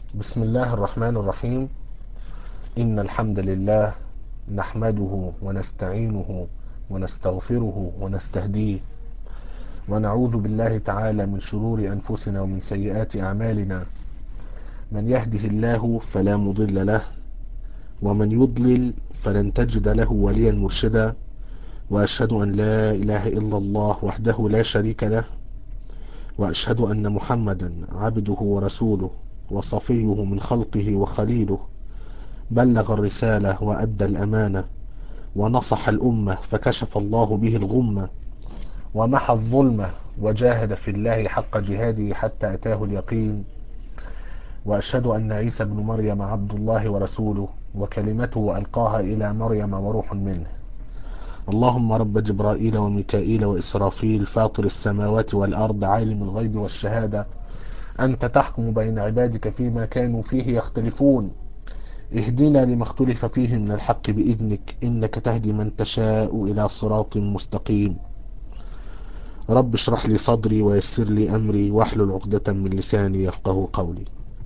بسم الله الرحمن الرحيم إن الحمد لله نحمده ونستعينه ونستغفره ونستهديه ونعوذ بالله تعالى من شرور أنفسنا ومن سيئات أعمالنا من يهده الله فلا مضل له ومن يضلل فلن تجد له وليا مرشدا وأشهد أن لا إله إلا الله وحده لا شريك له وأشهد أن محمدا عبده ورسوله وصفيه من خلقه وخليله بلغ الرسالة وأدى الأمانة ونصح الأمة فكشف الله به الغمة ومحى الظلمة وجاهد في الله حق جهاده حتى أتاه اليقين وأشهد أن عيسى بن مريم عبد الله ورسوله وكلمته ألقاها إلى مريم وروح منه اللهم رب جبرائيل وميكائيل وإسرافيل فاطر السماوات والأرض عالم الغيب والشهادة أنت تحكم بين عبادك فيما كانوا فيه يختلفون اهدنا لما اختلف فيه من الحق بإذنك إنك تهدي من تشاء إلى صراط مستقيم رب اشرح لي صدري ويسر لي أمري واحلل عقدة من لساني يفقه قولي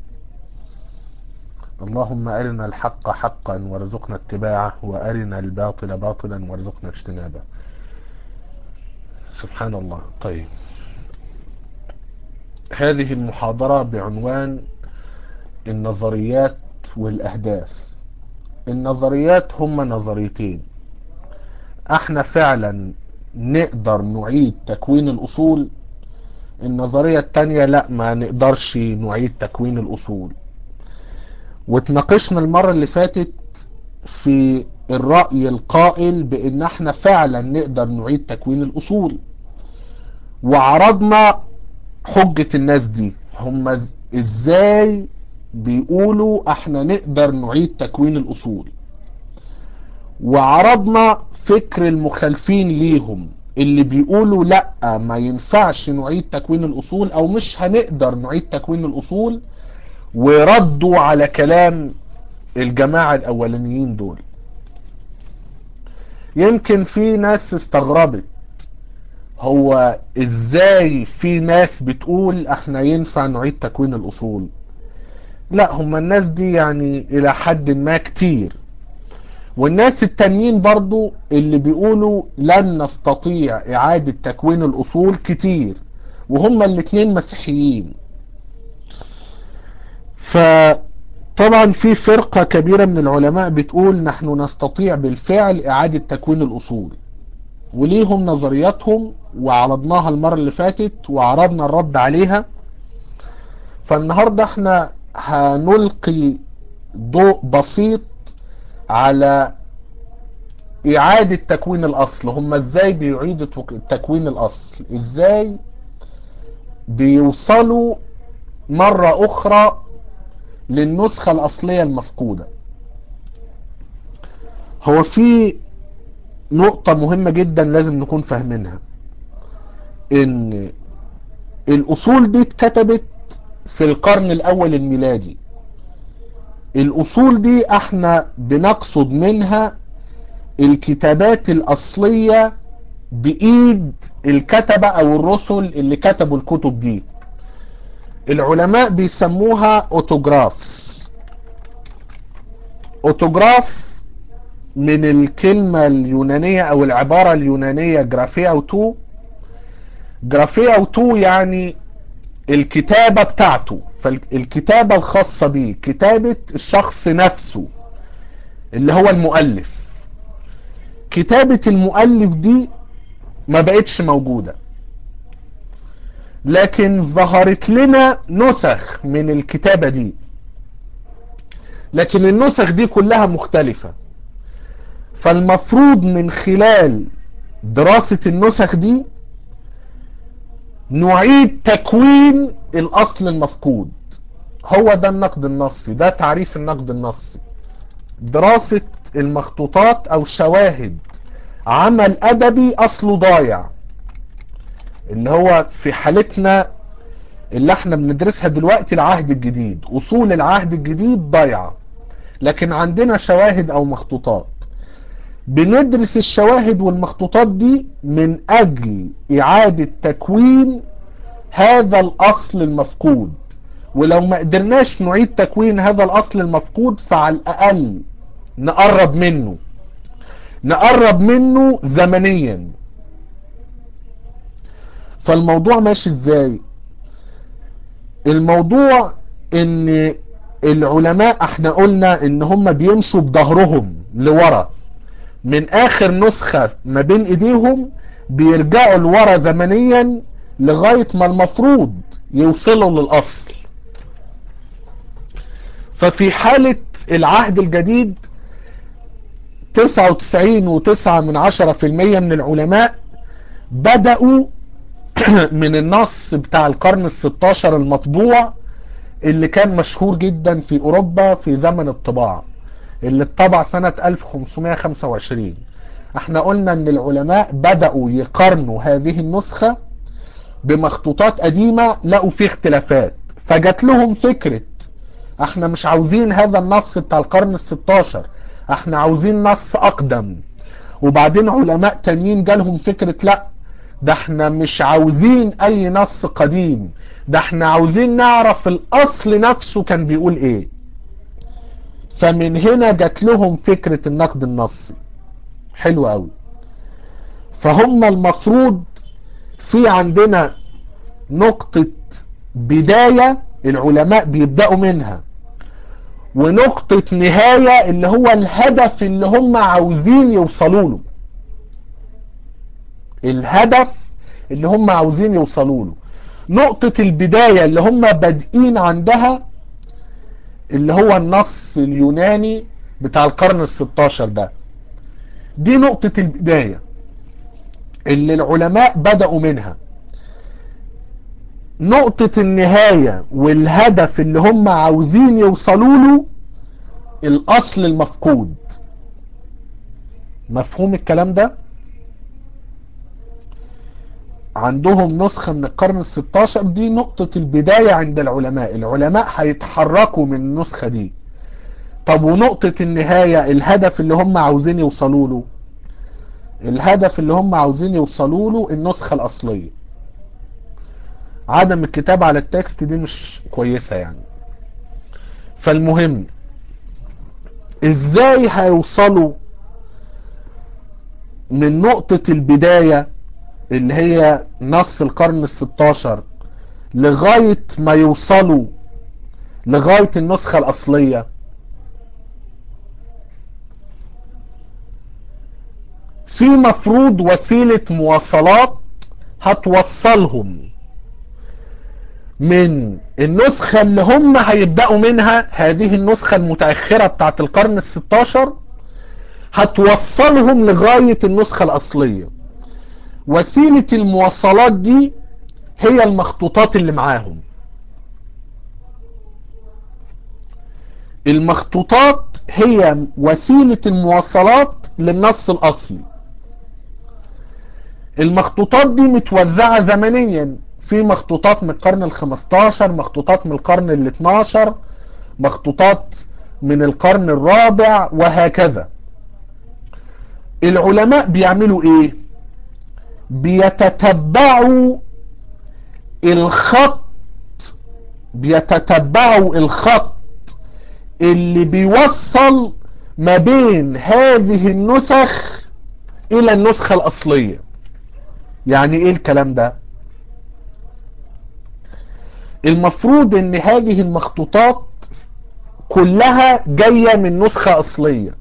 اللهم أرنا الحق حقا وارزقنا اتباعه وأرنا الباطل باطلا وارزقنا اجتنابه سبحان الله طيب هذه المحاضرة بعنوان النظريات والأهداف النظريات هم نظريتين احنا فعلا نقدر نعيد تكوين الأصول النظرية التانية لا ما نقدرش نعيد تكوين الأصول واتناقشنا المرة اللي فاتت في الرأي القائل بان احنا فعلا نقدر نعيد تكوين الأصول وعرضنا حجة الناس دي هم ازاي بيقولوا احنا نقدر نعيد تكوين الاصول وعرضنا فكر المخالفين ليهم اللي بيقولوا لا ما ينفعش نعيد تكوين الاصول او مش هنقدر نعيد تكوين الاصول وردوا على كلام الجماعة الاولانيين دول يمكن في ناس استغربت هو ازاي في ناس بتقول احنا ينفع نعيد تكوين الاصول لا هم الناس دي يعني الى حد ما كتير والناس التانيين برضو اللي بيقولوا لن نستطيع اعادة تكوين الاصول كتير وهم الاتنين مسيحيين فطبعا في فرقة كبيرة من العلماء بتقول نحن نستطيع بالفعل اعادة تكوين الاصول وليهم نظرياتهم وعرضناها المرة اللي فاتت وعرضنا الرد عليها فالنهاردة احنا هنلقي ضوء بسيط على اعادة تكوين الاصل هم ازاي بيعيدوا تكوين الاصل ازاي بيوصلوا مرة اخرى للنسخة الاصلية المفقودة هو في نقطة مهمة جدا لازم نكون فاهمينها ان الاصول دي اتكتبت في القرن الاول الميلادي الاصول دي احنا بنقصد منها الكتابات الاصلية بايد الكتبة او الرسل اللي كتبوا الكتب دي العلماء بيسموها اوتوغرافس اوتوغراف من الكلمة اليونانية او العبارة اليونانية جرافيا اوتو جرافيا اوتو يعني الكتابة بتاعته فالكتابة الخاصة بيه كتابة الشخص نفسه اللي هو المؤلف كتابة المؤلف دي ما بقتش موجودة لكن ظهرت لنا نسخ من الكتابة دي لكن النسخ دي كلها مختلفة فالمفروض من خلال دراسة النسخ دي نعيد تكوين الاصل المفقود هو ده النقد النصي ده تعريف النقد النصي دراسة المخطوطات او شواهد عمل ادبي اصله ضايع اللي هو في حالتنا اللي احنا بندرسها دلوقتي العهد الجديد اصول العهد الجديد ضايعة لكن عندنا شواهد او مخطوطات بندرس الشواهد والمخطوطات دي من اجل اعادة تكوين هذا الاصل المفقود ولو ما قدرناش نعيد تكوين هذا الاصل المفقود فعلى الاقل نقرب منه نقرب منه زمنيا فالموضوع ماشي ازاي الموضوع ان العلماء احنا قلنا ان هم بيمشوا بظهرهم لورا من اخر نسخة ما بين ايديهم بيرجعوا لورا زمنيا لغاية ما المفروض يوصلوا للاصل ففي حالة العهد الجديد 99.9 من عشرة في المية من العلماء بدأوا من النص بتاع القرن الستاشر المطبوع اللي كان مشهور جدا في اوروبا في زمن الطباعة اللي اتطبع سنة 1525 احنا قلنا ان العلماء بدأوا يقارنوا هذه النسخة بمخطوطات قديمة لقوا فيه اختلافات فجات لهم فكرة احنا مش عاوزين هذا النص بتاع القرن الستاشر احنا عاوزين نص اقدم وبعدين علماء تانيين جالهم فكرة لا ده احنا مش عاوزين اي نص قديم ده احنا عاوزين نعرف الاصل نفسه كان بيقول ايه فمن هنا جات لهم فكرة النقد النصي حلو قوي فهم المفروض في عندنا نقطة بداية العلماء بيبدأوا منها ونقطة نهاية اللي هو الهدف اللي هم عاوزين يوصلوا له الهدف اللي هم عاوزين يوصلوا له نقطة البداية اللي هم بادئين عندها اللي هو النص اليوناني بتاع القرن الستاشر ده دي نقطة البداية اللي العلماء بدأوا منها نقطة النهاية والهدف اللي هم عاوزين يوصلوا له الأصل المفقود مفهوم الكلام ده عندهم نسخة من القرن الستاشر دي نقطة البداية عند العلماء العلماء هيتحركوا من النسخة دي طب ونقطة النهاية الهدف اللي هم عاوزين يوصلوا له الهدف اللي هم عاوزين يوصلوا له النسخة الأصلية عدم الكتاب على التكست دي مش كويسة يعني فالمهم ازاي هيوصلوا من نقطة البداية اللي هي نص القرن الستاشر لغاية ما يوصلوا لغاية النسخة الأصلية في مفروض وسيلة مواصلات هتوصلهم من النسخة اللي هم هيبدأوا منها هذه النسخة المتأخرة بتاعت القرن الستاشر هتوصلهم لغاية النسخة الأصلية وسيلة المواصلات دي هي المخطوطات اللي معاهم المخطوطات هي وسيلة المواصلات للنص الأصلي المخطوطات دي متوزعة زمنيا في مخطوطات من القرن الخمستاشر مخطوطات من القرن الاثناشر مخطوطات من القرن الرابع وهكذا العلماء بيعملوا ايه بيتتبعوا الخط بيتتبعوا الخط اللي بيوصل ما بين هذه النسخ الى النسخة الاصلية يعني ايه الكلام ده المفروض ان هذه المخطوطات كلها جاية من نسخة اصلية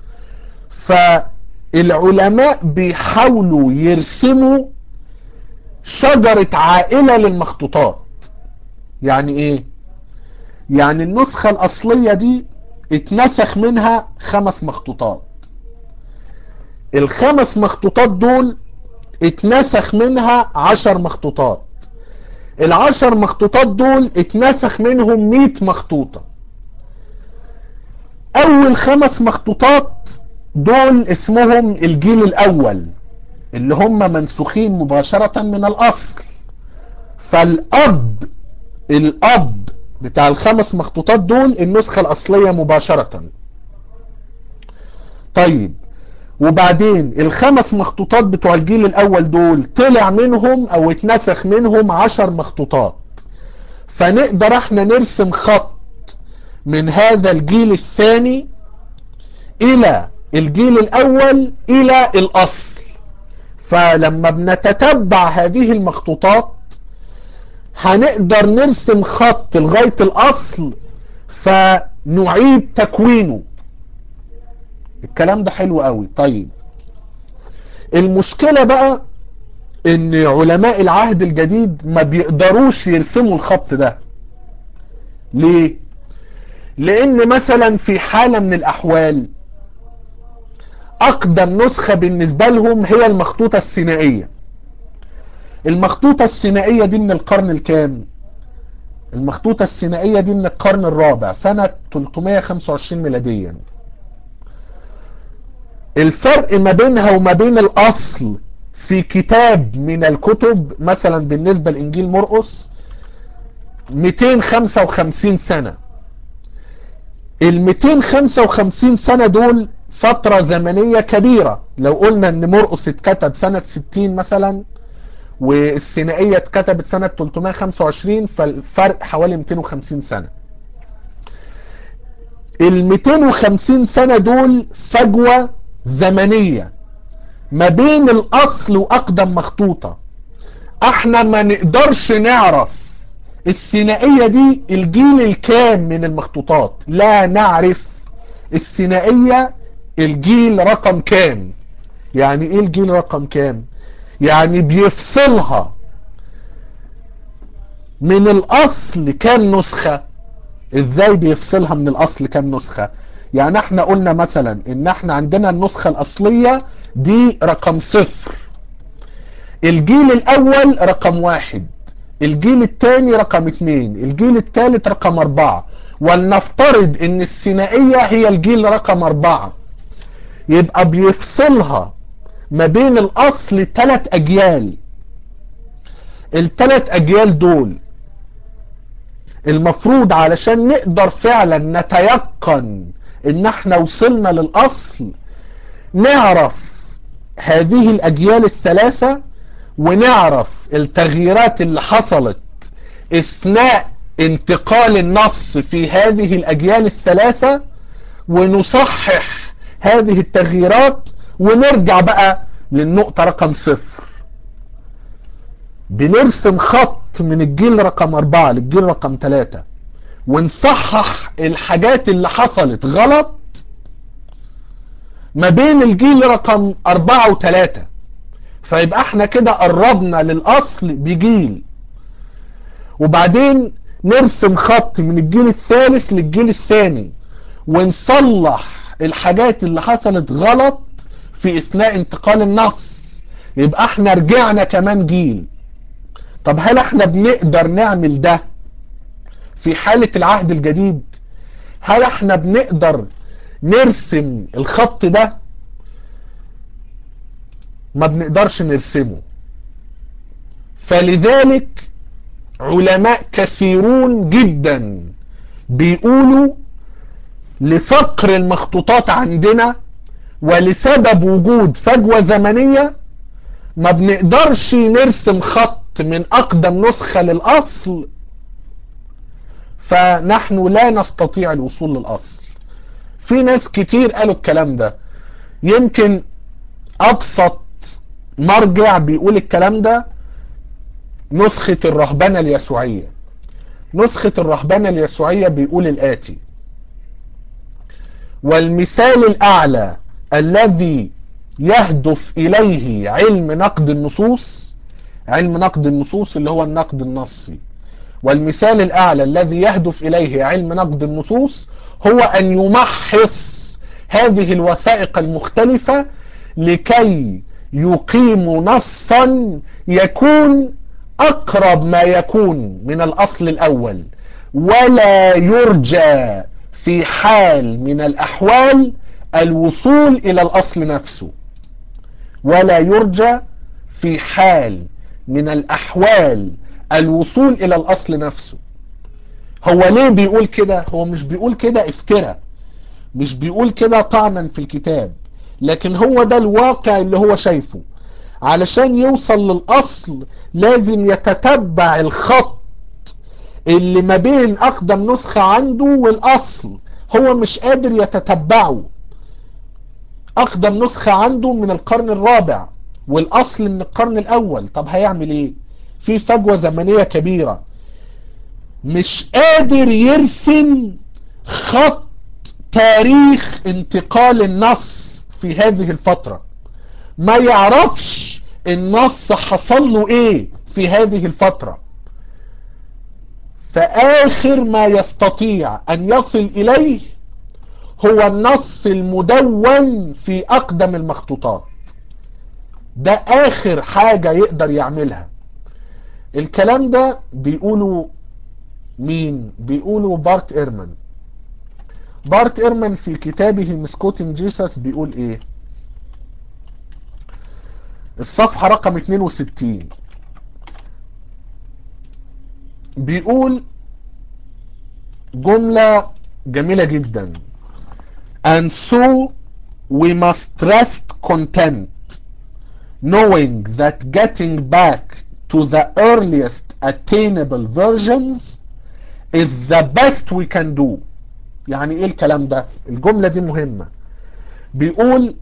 فالعلماء بيحاولوا يرسموا شجرة عائلة للمخطوطات يعني ايه يعني النسخة الاصلية دي اتنسخ منها خمس مخطوطات الخمس مخطوطات دول اتنسخ منها عشر مخطوطات العشر مخطوطات دول اتنسخ منهم مئة مخطوطة اول خمس مخطوطات دول اسمهم الجيل الاول اللي هم منسوخين مباشرة من الاصل فالاب الاب بتاع الخمس مخطوطات دول النسخة الاصلية مباشرة طيب وبعدين الخمس مخطوطات بتوع الجيل الاول دول طلع منهم او اتنسخ منهم عشر مخطوطات فنقدر احنا نرسم خط من هذا الجيل الثاني الى الجيل الاول الى الاصل فلما بنتتبع هذه المخطوطات هنقدر نرسم خط لغاية الاصل فنعيد تكوينه الكلام ده حلو قوي طيب المشكلة بقى ان علماء العهد الجديد ما بيقدروش يرسموا الخط ده ليه لان مثلا في حالة من الاحوال اقدم نسخة بالنسبة لهم هي المخطوطة السينائية المخطوطة السينائية دي من القرن الكام المخطوطة السينائية دي من القرن الرابع سنة 325 ميلاديا الفرق ما بينها وما بين الاصل في كتاب من الكتب مثلا بالنسبة لانجيل مرقس 255 سنة ال 255 سنة دول فترة زمنية كبيرة لو قلنا ان مرقس اتكتب سنة 60 مثلا والسينائية اتكتبت سنة 325 فالفرق حوالي 250 سنة ال 250 سنة دول فجوة زمنية ما بين الاصل واقدم مخطوطة احنا ما نقدرش نعرف السينائية دي الجيل الكام من المخطوطات لا نعرف السينائية الجيل رقم كام يعني ايه الجيل رقم كام يعني بيفصلها من الاصل كام نسخة ازاي بيفصلها من الاصل كام نسخة يعني احنا قلنا مثلا ان احنا عندنا النسخة الاصلية دي رقم صفر الجيل الاول رقم واحد الجيل الثاني رقم اتنين الجيل الثالث رقم اربعة ولنفترض ان السينائية هي الجيل رقم اربعة يبقى بيفصلها ما بين الاصل ثلاث اجيال الثلاث اجيال دول المفروض علشان نقدر فعلا نتيقن ان احنا وصلنا للاصل نعرف هذه الاجيال الثلاثة ونعرف التغييرات اللي حصلت اثناء انتقال النص في هذه الاجيال الثلاثة ونصحح هذه التغييرات ونرجع بقى للنقطة رقم صفر بنرسم خط من الجيل رقم اربعة للجيل رقم ثلاثة ونصحح الحاجات اللي حصلت غلط ما بين الجيل رقم اربعة وثلاثة فيبقى احنا كده قربنا للاصل بجيل وبعدين نرسم خط من الجيل الثالث للجيل الثاني ونصلح الحاجات اللي حصلت غلط في اثناء انتقال النص يبقى احنا رجعنا كمان جيل طب هل احنا بنقدر نعمل ده في حالة العهد الجديد هل احنا بنقدر نرسم الخط ده ما بنقدرش نرسمه فلذلك علماء كثيرون جدا بيقولوا لفقر المخطوطات عندنا ولسبب وجود فجوة زمنية ما بنقدرش نرسم خط من اقدم نسخة للاصل فنحن لا نستطيع الوصول للاصل في ناس كتير قالوا الكلام ده يمكن ابسط مرجع بيقول الكلام ده نسخة الرهبنة اليسوعية نسخة الرهبنة اليسوعية بيقول الآتي والمثال الأعلى الذي يهدف إليه علم نقد النصوص علم نقد النصوص اللي هو النقد النصي والمثال الأعلى الذي يهدف إليه علم نقد النصوص هو أن يمحص هذه الوثائق المختلفة لكي يقيم نصا يكون أقرب ما يكون من الأصل الأول ولا يرجى في حال من الأحوال الوصول إلى الأصل نفسه ولا يرجى في حال من الأحوال الوصول إلى الأصل نفسه هو ليه بيقول كده هو مش بيقول كده افتراء مش بيقول كده طعنا في الكتاب لكن هو ده الواقع اللي هو شايفه علشان يوصل للأصل لازم يتتبع الخط اللي ما بين اقدم نسخة عنده والاصل هو مش قادر يتتبعه اقدم نسخة عنده من القرن الرابع والاصل من القرن الاول طب هيعمل ايه في فجوة زمنية كبيرة مش قادر يرسم خط تاريخ انتقال النص في هذه الفترة ما يعرفش النص حصل له ايه في هذه الفترة فآخر ما يستطيع أن يصل إليه هو النص المدون في أقدم المخطوطات ده آخر حاجة يقدر يعملها الكلام ده بيقولوا مين بيقولوا بارت إيرمان بارت إيرمان في كتابه مسكوتين جيسس بيقول ايه الصفحة رقم 62 بيقول جملة جميلة جدا and so we must rest content knowing that getting back to the earliest attainable versions is the best we can do يعني ايه الكلام ده الجملة دي مهمة بيقول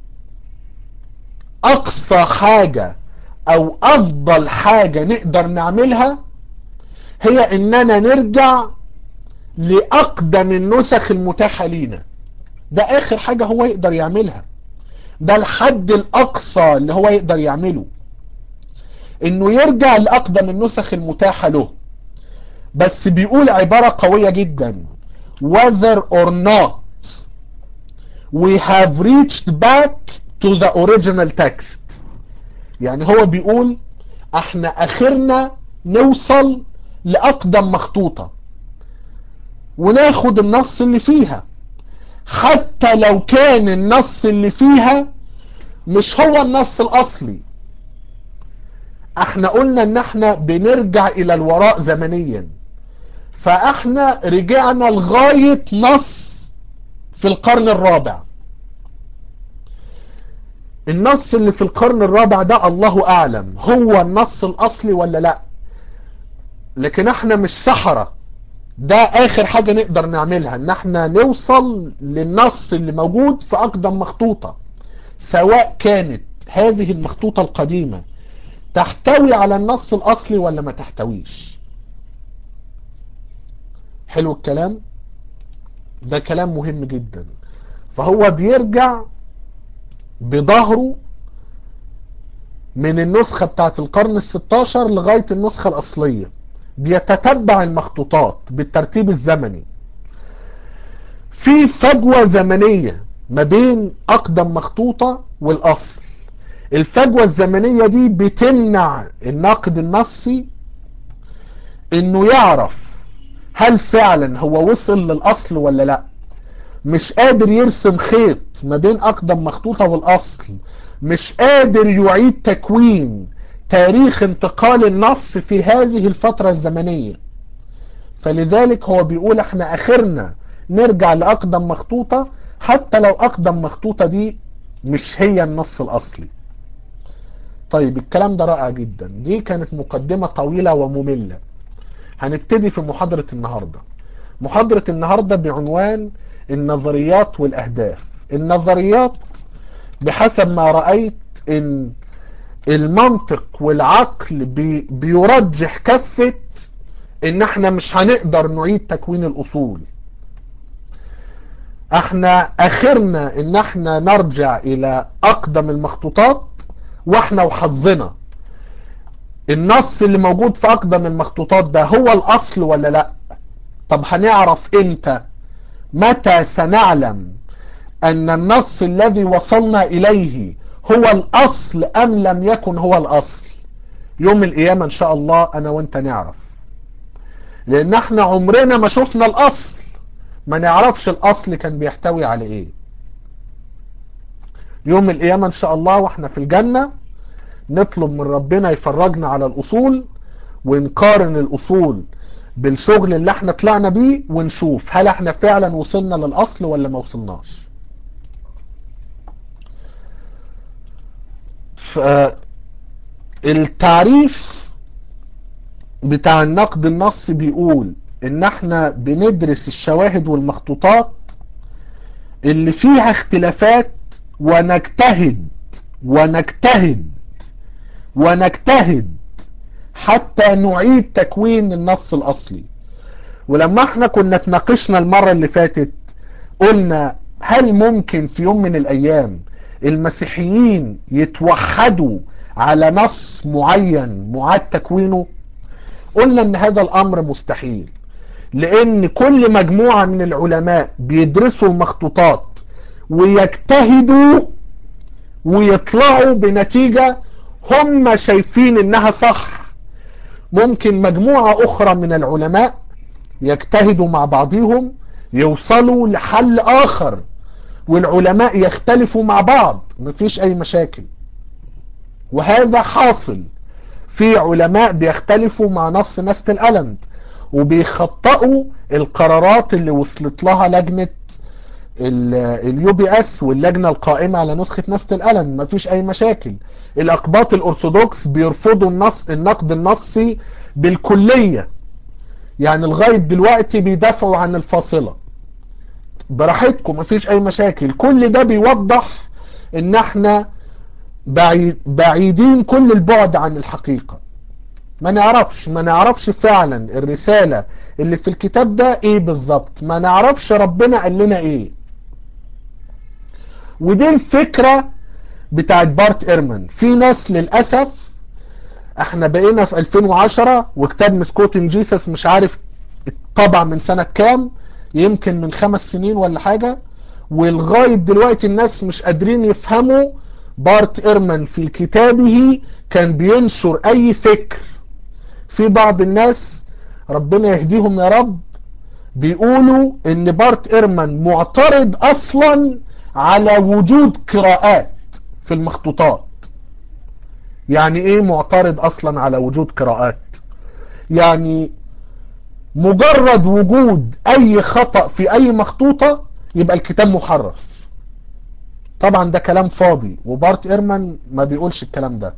اقصى حاجة او افضل حاجة نقدر نعملها هي اننا نرجع لاقدم النسخ المتاحة لينا ده اخر حاجة هو يقدر يعملها ده الحد الاقصى اللي هو يقدر يعمله انه يرجع لاقدم النسخ المتاحة له بس بيقول عبارة قوية جدا whether or not we have reached back to the original text يعني هو بيقول احنا اخرنا نوصل لاقدم مخطوطة وناخد النص اللي فيها حتى لو كان النص اللي فيها مش هو النص الاصلي احنا قلنا ان احنا بنرجع الى الوراء زمنيا فاحنا رجعنا لغاية نص في القرن الرابع النص اللي في القرن الرابع ده الله اعلم هو النص الاصلي ولا لا لكن احنا مش سحرة ده اخر حاجة نقدر نعملها ان احنا نوصل للنص اللي موجود في اقدم مخطوطة سواء كانت هذه المخطوطة القديمة تحتوي على النص الاصلي ولا ما تحتويش حلو الكلام ده كلام مهم جدا فهو بيرجع بظهره من النسخة بتاعت القرن الستاشر لغاية النسخة الأصلية بيتتبع المخطوطات بالترتيب الزمني في فجوة زمنية ما بين أقدم مخطوطة والأصل الفجوة الزمنية دي بتمنع الناقد النصي انه يعرف هل فعلا هو وصل للأصل ولا لا مش قادر يرسم خيط ما بين أقدم مخطوطة والأصل مش قادر يعيد تكوين تاريخ انتقال النص في هذه الفترة الزمنية فلذلك هو بيقول احنا اخرنا نرجع لأقدم مخطوطة حتى لو أقدم مخطوطة دي مش هي النص الأصلي طيب الكلام ده رائع جدا دي كانت مقدمة طويلة ومملة هنبتدي في محاضرة النهاردة محاضرة النهاردة بعنوان النظريات والأهداف النظريات بحسب ما رأيت ان المنطق والعقل بي بيرجح كفة ان احنا مش هنقدر نعيد تكوين الاصول احنا اخرنا ان احنا نرجع الى اقدم المخطوطات واحنا وحظنا النص اللي موجود في اقدم المخطوطات ده هو الاصل ولا لا طب هنعرف امتى متى سنعلم ان النص الذي وصلنا اليه هو الاصل ام لم يكن هو الاصل يوم القيامة ان شاء الله انا وانت نعرف لان احنا عمرنا ما شفنا الاصل ما نعرفش الاصل كان بيحتوي على ايه يوم القيامة ان شاء الله واحنا في الجنة نطلب من ربنا يفرجنا على الاصول ونقارن الاصول بالشغل اللي احنا طلعنا بيه ونشوف هل احنا فعلا وصلنا للاصل ولا ما وصلناش التعريف بتاع النقد النصي بيقول ان احنا بندرس الشواهد والمخطوطات اللي فيها اختلافات ونجتهد ونجتهد ونجتهد حتى نعيد تكوين النص الاصلي ولما احنا كنا اتناقشنا المرة اللي فاتت قلنا هل ممكن في يوم من الايام المسيحيين يتوحدوا على نص معين معاد تكوينه قلنا ان هذا الامر مستحيل لان كل مجموعة من العلماء بيدرسوا المخطوطات ويجتهدوا ويطلعوا بنتيجة هم شايفين انها صح ممكن مجموعة اخرى من العلماء يجتهدوا مع بعضهم يوصلوا لحل اخر والعلماء يختلفوا مع بعض مفيش اي مشاكل وهذا حاصل في علماء بيختلفوا مع نص نست الألند وبيخطئوا القرارات اللي وصلت لها لجنة اليو بي اس واللجنة القائمة على نسخة نست الألند مفيش اي مشاكل الاقباط الارثوذكس بيرفضوا النص النقد النصي بالكلية يعني لغاية دلوقتي بيدافعوا عن الفاصلة براحتكم مفيش اي مشاكل كل ده بيوضح ان احنا بعيد بعيدين كل البعد عن الحقيقة ما نعرفش ما نعرفش فعلا الرسالة اللي في الكتاب ده ايه بالظبط ما نعرفش ربنا قال لنا ايه ودي الفكرة بتاعت بارت ايرمان في ناس للأسف احنا بقينا في 2010 وكتاب مسكوتن جيسس مش عارف طبع من سنة كام يمكن من خمس سنين ولا حاجة ولغاية دلوقتي الناس مش قادرين يفهموا بارت ايرمان في كتابه كان بينشر اي فكر في بعض الناس ربنا يهديهم يا رب بيقولوا ان بارت ايرمان معترض اصلا على وجود قراءات في المخطوطات يعني ايه معترض اصلا على وجود قراءات يعني مجرد وجود اي خطأ في اي مخطوطة يبقى الكتاب محرف طبعا ده كلام فاضي وبارت ايرمان ما بيقولش الكلام ده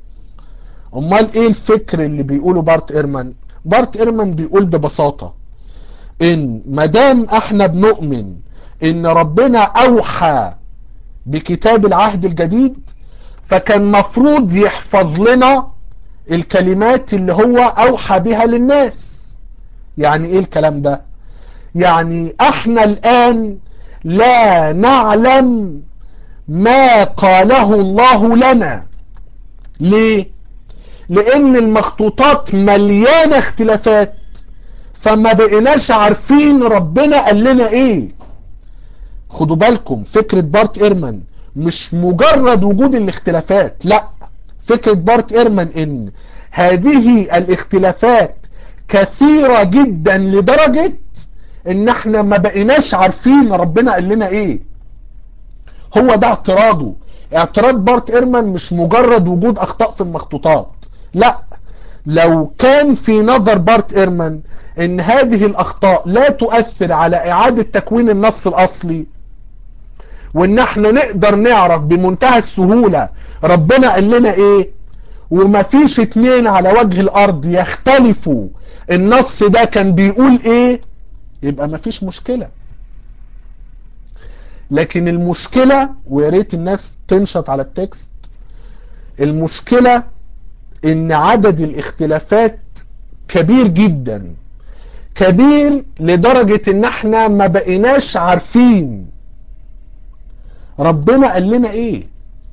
امال ايه الفكر اللي بيقوله بارت ايرمان بارت ايرمان بيقول ببساطة ان مدام احنا بنؤمن ان ربنا اوحى بكتاب العهد الجديد فكان مفروض يحفظ لنا الكلمات اللي هو اوحى بها للناس يعني ايه الكلام ده يعني احنا الان لا نعلم ما قاله الله لنا ليه لان المخطوطات مليانة اختلافات فما بقيناش عارفين ربنا قال لنا ايه خدوا بالكم فكرة بارت ايرمان مش مجرد وجود الاختلافات لا فكرة بارت ايرمان ان هذه الاختلافات كثيرة جدا لدرجة ان احنا ما بقيناش عارفين ربنا قال لنا ايه هو ده اعتراضه اعتراض بارت ايرمان مش مجرد وجود اخطاء في المخطوطات لا لو كان في نظر بارت ايرمان ان هذه الاخطاء لا تؤثر على اعادة تكوين النص الاصلي وان احنا نقدر نعرف بمنتهى السهولة ربنا قال لنا ايه ومفيش اتنين على وجه الارض يختلفوا النص ده كان بيقول ايه يبقى مفيش مشكلة لكن المشكلة ويا ريت الناس تنشط على التكست المشكلة ان عدد الاختلافات كبير جدا كبير لدرجة ان احنا ما بقيناش عارفين ربنا قال لنا ايه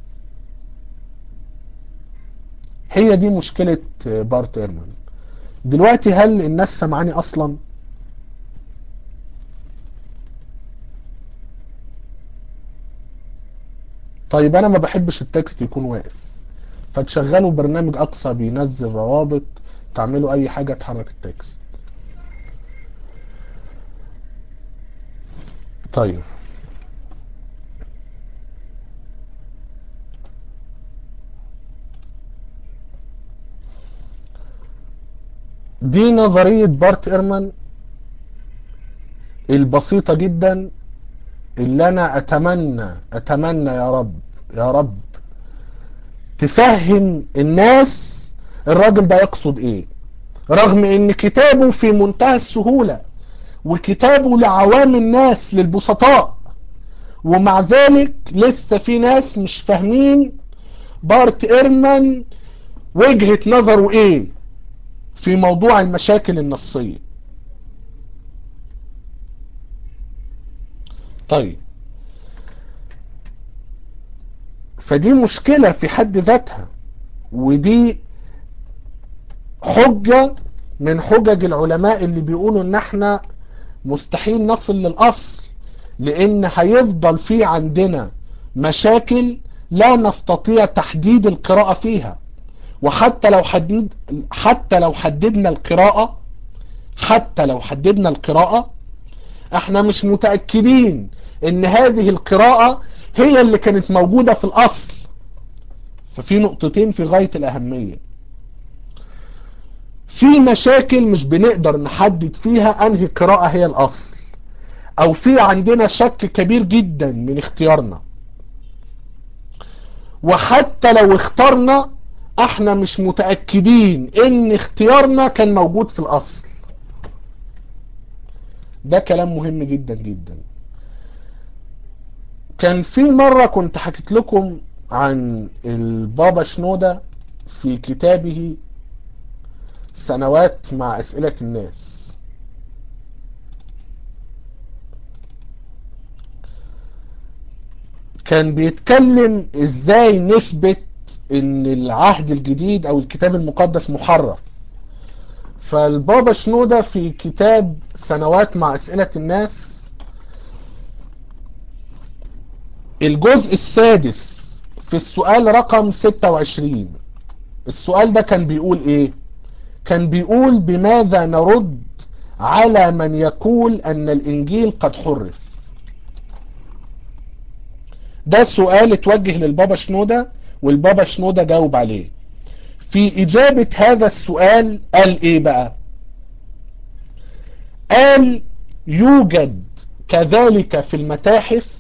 هي دي مشكلة بارت ايرمان دلوقتي هل الناس سمعاني اصلا طيب انا ما بحبش التكست يكون واقف فتشغلوا برنامج اقصى بينزل روابط تعملوا اي حاجة تحرك التكست طيب دي نظرية بارت ايرمان البسيطة جدا اللي انا اتمنى اتمنى يا رب يا رب تفهم الناس الراجل ده يقصد ايه رغم ان كتابه في منتهى السهولة وكتابه لعوام الناس للبسطاء ومع ذلك لسه في ناس مش فاهمين بارت ايرمان وجهة نظره ايه في موضوع المشاكل النصية طيب فدي مشكلة في حد ذاتها ودي حجة من حجج العلماء اللي بيقولوا ان احنا مستحيل نصل للأصل لان هيفضل في عندنا مشاكل لا نستطيع تحديد القراءة فيها وحتى لو حدد حتى لو حددنا القراءة حتى لو حددنا القراءة احنا مش متأكدين ان هذه القراءة هي اللي كانت موجودة في الاصل ففي نقطتين في غاية الاهمية في مشاكل مش بنقدر نحدد فيها انهي قراءة هي الاصل او في عندنا شك كبير جدا من اختيارنا وحتى لو اخترنا احنا مش متأكدين ان اختيارنا كان موجود في الاصل ده كلام مهم جدا جدا كان في مرة كنت حكيت لكم عن البابا شنودة في كتابه سنوات مع اسئلة الناس كان بيتكلم ازاي نثبت ان العهد الجديد او الكتاب المقدس محرف فالبابا شنودة في كتاب سنوات مع اسئلة الناس الجزء السادس في السؤال رقم 26 السؤال ده كان بيقول ايه كان بيقول بماذا نرد على من يقول ان الانجيل قد حرف ده سؤال اتوجه للبابا شنودة والبابا شنودة جاوب عليه في اجابة هذا السؤال قال ايه بقى قال يوجد كذلك في المتاحف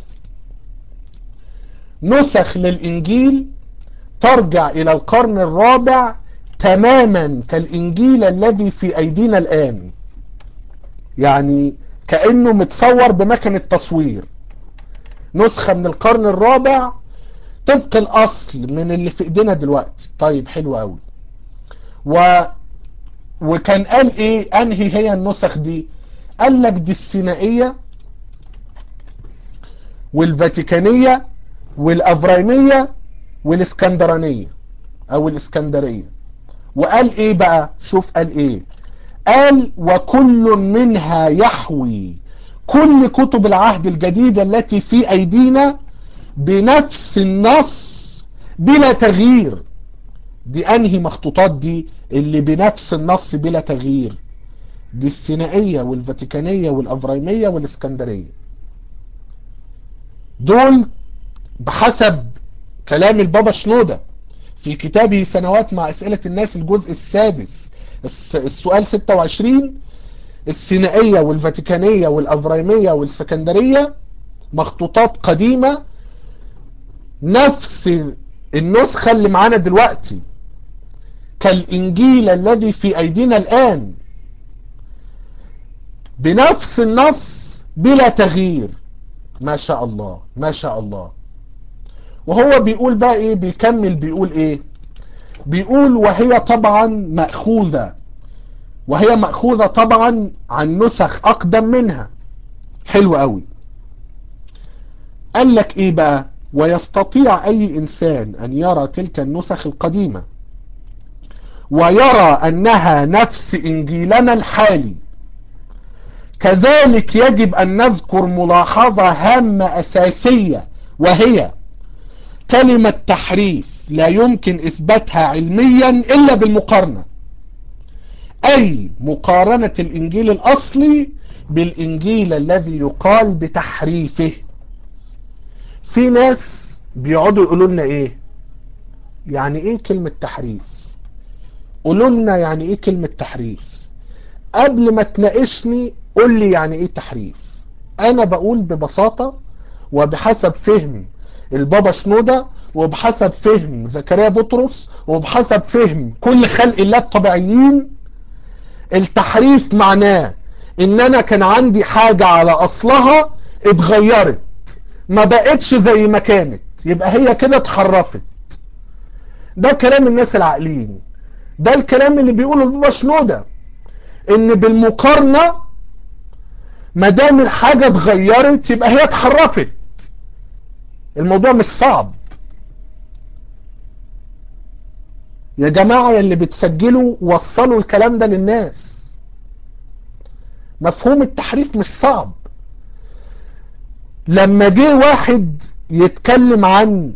نسخ للانجيل ترجع الى القرن الرابع تماما كالانجيل الذي في ايدينا الان يعني كأنه متصور بمكنة تصوير نسخة من القرن الرابع طبق الاصل من اللي في ايدينا دلوقتي طيب حلو قوي و وكان قال ايه انهي هي النسخ دي قال لك دي السينائية والفاتيكانية والافرايمية والاسكندرانية او الاسكندرية وقال ايه بقى شوف قال ايه قال وكل منها يحوي كل كتب العهد الجديد التي في ايدينا بنفس النص بلا تغيير دي انهي مخطوطات دي اللي بنفس النص بلا تغيير دي السينائية والفاتيكانية والافرايمية والاسكندرية دول بحسب كلام البابا شنودة في كتابه سنوات مع اسئلة الناس الجزء السادس السؤال 26 السينائية والفاتيكانية والافرايمية والسكندرية مخطوطات قديمة نفس النسخة اللي معانا دلوقتي كالإنجيل الذي في أيدينا الآن بنفس النص بلا تغيير ما شاء الله ما شاء الله وهو بيقول بقى ايه بيكمل بيقول ايه بيقول وهي طبعا مأخوذة وهي مأخوذة طبعا عن نسخ أقدم منها حلو قوي قال لك ايه بقى ويستطيع اي انسان ان يرى تلك النسخ القديمة ويرى انها نفس انجيلنا الحالي كذلك يجب ان نذكر ملاحظة هامة اساسية وهي كلمة تحريف لا يمكن اثباتها علميا الا بالمقارنة اي مقارنة الانجيل الاصلي بالانجيل الذي يقال بتحريفه في ناس بيقعدوا يقولوا لنا ايه يعني ايه كلمة تحريف قولوا لنا يعني ايه كلمة تحريف قبل ما تناقشني قول لي يعني ايه تحريف انا بقول ببساطة وبحسب فهم البابا شنودة وبحسب فهم زكريا بطرس وبحسب فهم كل خلق الله الطبيعيين التحريف معناه ان انا كان عندي حاجة على اصلها اتغيرت ما بقتش زي ما كانت يبقى هي كده اتحرفت ده كلام الناس العاقلين ده الكلام اللي بيقوله البابا شنودة ان بالمقارنة ما دام الحاجة اتغيرت يبقى هي اتحرفت الموضوع مش صعب يا جماعة يلي بتسجلوا وصلوا الكلام ده للناس مفهوم التحريف مش صعب لما جه واحد يتكلم عن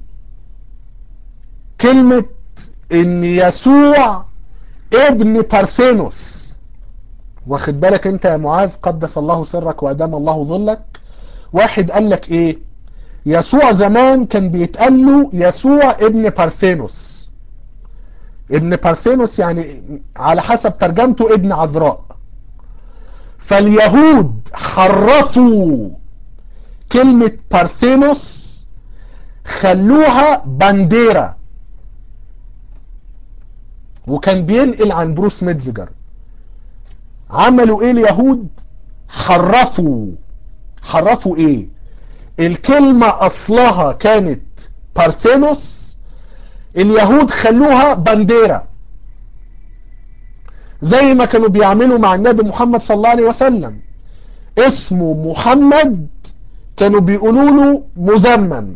كلمة ان يسوع ابن بارثينوس واخد بالك انت يا معاذ قدس الله سرك وادام الله ظلك واحد قال لك ايه يسوع زمان كان بيتقال له يسوع ابن بارثينوس ابن بارثينوس يعني على حسب ترجمته ابن عذراء فاليهود حرفوا كلمة بارثينوس خلوها بانديرا وكان بينقل عن بروس ميتزجر عملوا ايه اليهود حرفوا حرفوا ايه الكلمة اصلها كانت بارثينوس اليهود خلوها بانديرا زي ما كانوا بيعملوا مع النبي محمد صلى الله عليه وسلم اسمه محمد كانوا بيقولوا له مذمم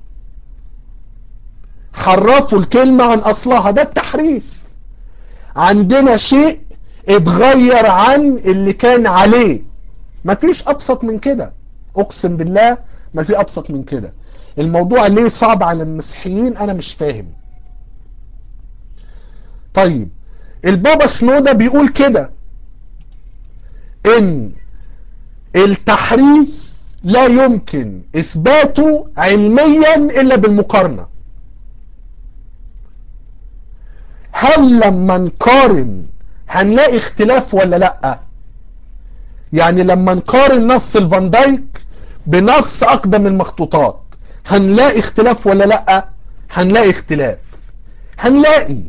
حرفوا الكلمة عن اصلها ده التحريف عندنا شيء اتغير عن اللي كان عليه مفيش ابسط من كده اقسم بالله ما في ابسط من كده الموضوع ليه صعب على المسيحيين انا مش فاهم طيب البابا شنودة بيقول كده ان التحريف لا يمكن اثباته علميا الا بالمقارنة هل لما نقارن هنلاقي اختلاف ولا لا يعني لما نقارن نص الفان دايك بنص اقدم المخطوطات هنلاقي اختلاف ولا لا هنلاقي اختلاف هنلاقي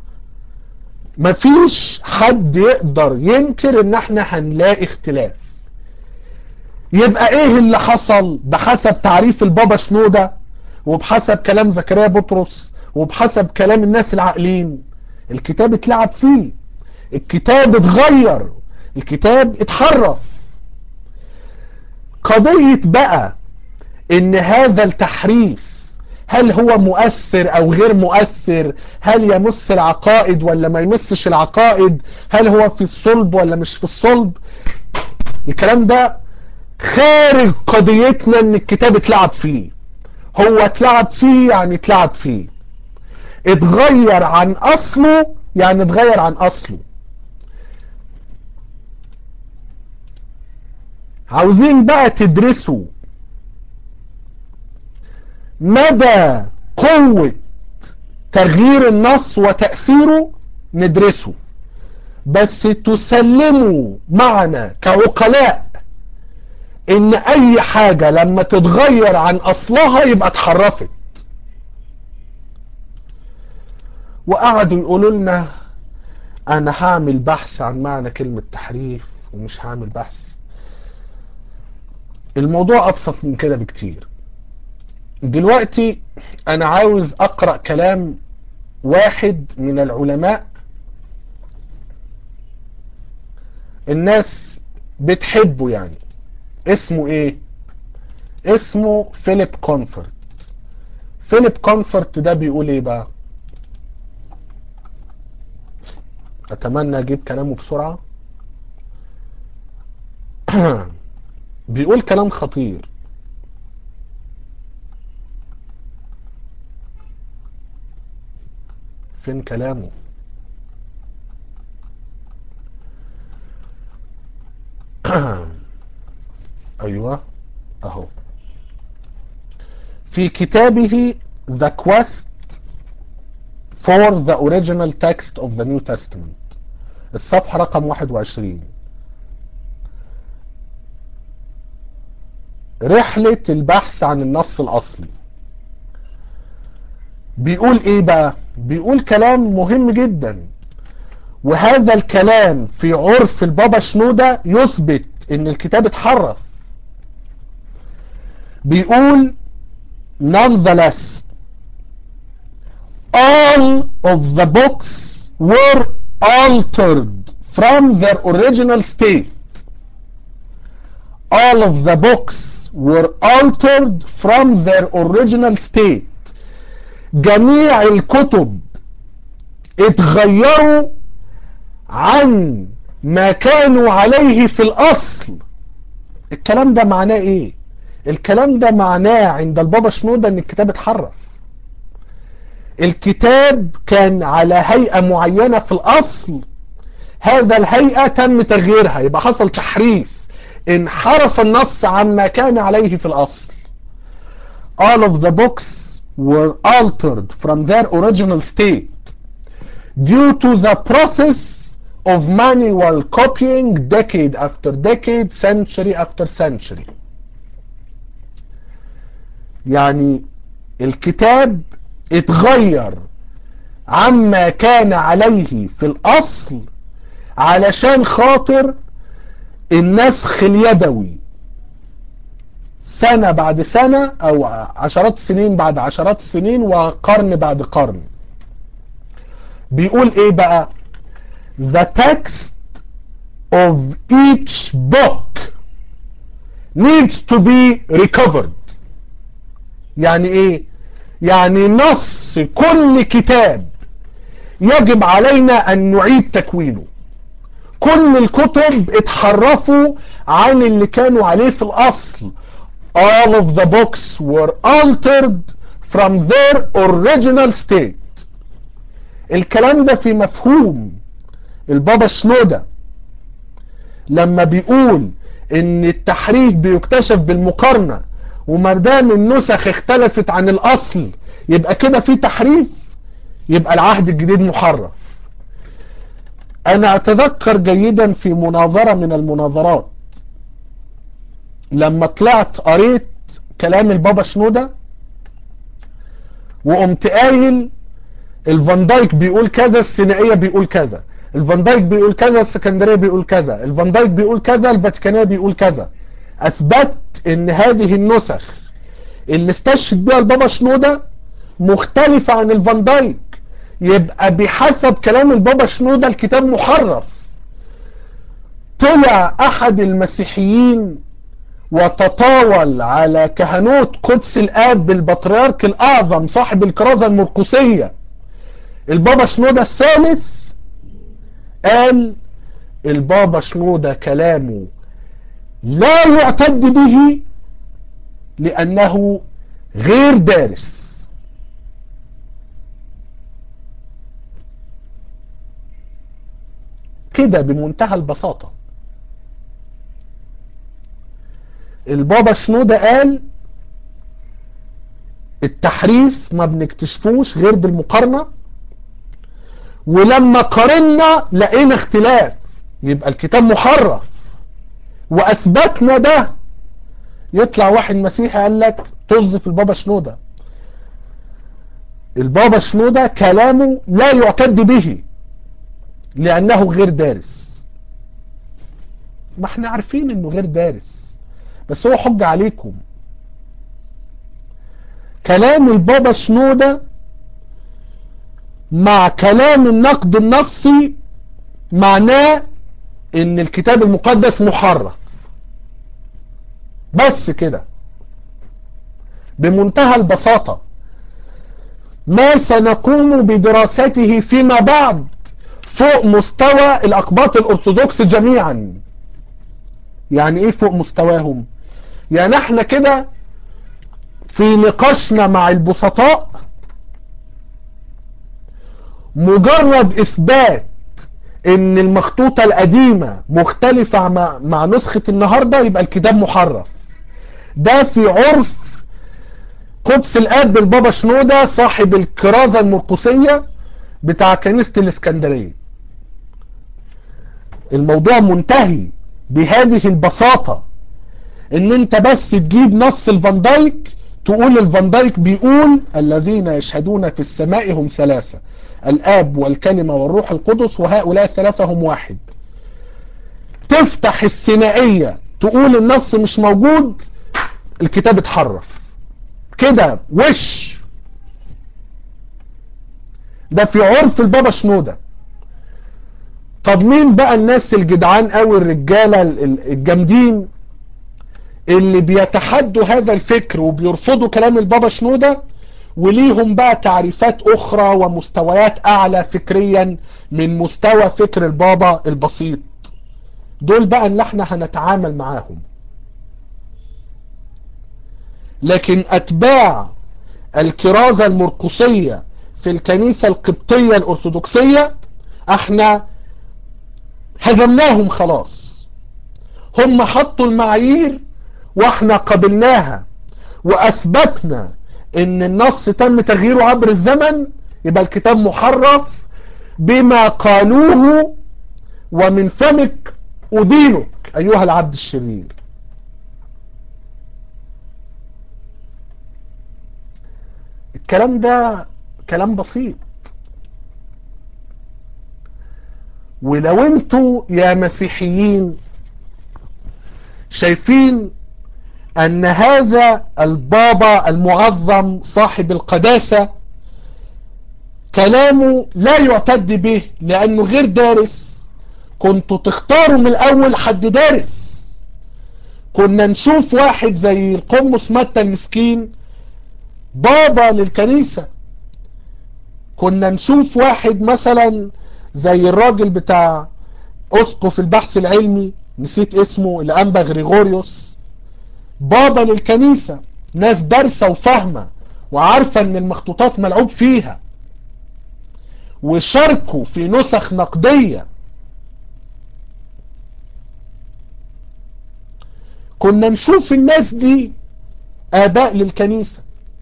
مفيش حد يقدر ينكر ان احنا هنلاقي اختلاف يبقى ايه اللي حصل بحسب تعريف البابا شنودة وبحسب كلام زكريا بطرس وبحسب كلام الناس العاقلين الكتاب اتلعب فيه الكتاب اتغير الكتاب اتحرف قضية بقى ان هذا التحريف هل هو مؤثر او غير مؤثر هل يمس العقائد ولا ما يمسش العقائد هل هو في الصلب ولا مش في الصلب الكلام ده خارج قضيتنا ان الكتاب اتلعب فيه هو اتلعب فيه يعني اتلعب فيه اتغير عن اصله يعني اتغير عن اصله عاوزين بقى تدرسوا مدى قوة تغيير النص وتأثيره ندرسه بس تسلموا معنا كعقلاء ان اي حاجة لما تتغير عن اصلها يبقى اتحرفت وقعدوا يقولوا لنا انا هعمل بحث عن معنى كلمة تحريف ومش هعمل بحث الموضوع ابسط من كده بكتير دلوقتي انا عاوز اقرأ كلام واحد من العلماء الناس بتحبه يعني اسمه ايه اسمه فيليب كونفورت فيليب كونفورت ده بيقول ايه بقى اتمنى اجيب كلامه بسرعة بيقول كلام خطير فين كلامه ايوه اهو في كتابه The Quest for the Original Text of the New Testament الصفحة رقم 21 رحلة البحث عن النص الأصلي بيقول ايه بقى بيقول كلام مهم جدا وهذا الكلام في عرف البابا شنودة يثبت ان الكتاب اتحرف بيقول nonetheless all of the books were altered from their original state all of the books were altered from their original state جميع الكتب اتغيروا عن ما كانوا عليه في الاصل الكلام ده معناه ايه الكلام ده معناه عند البابا شنودة ان الكتاب اتحرف الكتاب كان على هيئة معينة في الاصل هذا الهيئة تم تغييرها يبقى حصل تحريف انحرف النص عما كان عليه في الاصل all of the books were altered from their original state due to the process of manual copying decade after decade century after century يعني الكتاب اتغير عما كان عليه في الاصل علشان خاطر النسخ اليدوي سنة بعد سنة او عشرات السنين بعد عشرات السنين وقرن بعد قرن بيقول ايه بقى the text of each book needs to be recovered يعني ايه يعني نص كل كتاب يجب علينا ان نعيد تكوينه كل الكتب اتحرفوا عن اللي كانوا عليه في الاصل all of the books were altered from their original state الكلام ده في مفهوم البابا شنودة لما بيقول ان التحريف بيكتشف بالمقارنة وما دام النسخ اختلفت عن الاصل يبقى كده في تحريف يبقى العهد الجديد محرف انا اتذكر جيدا في مناظرة من المناظرات لما طلعت قريت كلام البابا شنودة وقمت قايل الفان دايك بيقول كذا السينائية بيقول كذا الفان دايك بيقول كذا السكندرية بيقول كذا الفان دايك بيقول كذا الفاتيكانية بيقول كذا اثبت ان هذه النسخ اللي استشهد بها البابا شنودة مختلفة عن الفان دايك يبقى بحسب كلام البابا شنودة الكتاب محرف طلع احد المسيحيين وتطاول على كهنوت قدس الاب بالبطريرك الاعظم صاحب الكرازة المرقسية البابا شنودة الثالث قال البابا شنودة كلامه لا يعتد به لأنه غير دارس كده بمنتهى البساطة البابا شنودة قال التحريف ما بنكتشفوش غير بالمقارنة ولما قارنا لقينا اختلاف يبقى الكتاب محرف واثبتنا ده يطلع واحد مسيحي قال لك طز في البابا شنودة البابا شنودة كلامه لا يعتد به لانه غير دارس ما احنا عارفين انه غير دارس بس هو حجة عليكم كلام البابا شنودة مع كلام النقد النصي معناه ان الكتاب المقدس محرف بس كده بمنتهى البساطة ما سنقوم بدراسته فيما بعد فوق مستوى الأقباط الأرثوذكس جميعا يعني ايه فوق مستواهم يعني احنا كده في نقاشنا مع البسطاء مجرد اثبات ان المخطوطة القديمة مختلفة مع, مع نسخة النهاردة يبقى الكتاب محرف ده في عرف قدس الاب البابا شنودة صاحب الكرازة المرقسية بتاع كنيسة الاسكندرية الموضوع منتهي بهذه البساطة ان انت بس تجيب نص الفان دايك تقول الفان دايك بيقول الذين يشهدون في السماء هم ثلاثة الآب والكلمة والروح القدس وهؤلاء الثلاثة هم واحد تفتح الثنائية تقول النص مش موجود الكتاب اتحرف كده وش ده في عرف البابا شنودة طب مين بقى الناس الجدعان قوي الرجالة الجامدين اللي بيتحدوا هذا الفكر وبيرفضوا كلام البابا شنودة وليهم بقى تعريفات اخرى ومستويات اعلى فكريا من مستوى فكر البابا البسيط دول بقى اللي احنا هنتعامل معاهم لكن اتباع الكرازة المرقصية في الكنيسة القبطية الارثوذكسية احنا هزمناهم خلاص هم حطوا المعايير واحنا قبلناها واثبتنا ان النص تم تغييره عبر الزمن يبقى الكتاب محرف بما قالوه ومن فمك أدينك أيها العبد الشرير الكلام ده كلام بسيط ولو انتوا يا مسيحيين شايفين ان هذا البابا المعظم صاحب القداسة كلامه لا يعتد به لانه غير دارس كنتوا تختاروا من الاول حد دارس كنا نشوف واحد زي القمص متى المسكين بابا للكنيسة كنا نشوف واحد مثلا زي الراجل بتاع اسقف البحث العلمي نسيت اسمه الانبا غريغوريوس بابا للكنيسة ناس دارسة وفاهمة وعارفة ان المخطوطات ملعوب فيها وشاركوا في نسخ نقدية كنا نشوف الناس دي اباء للكنيسة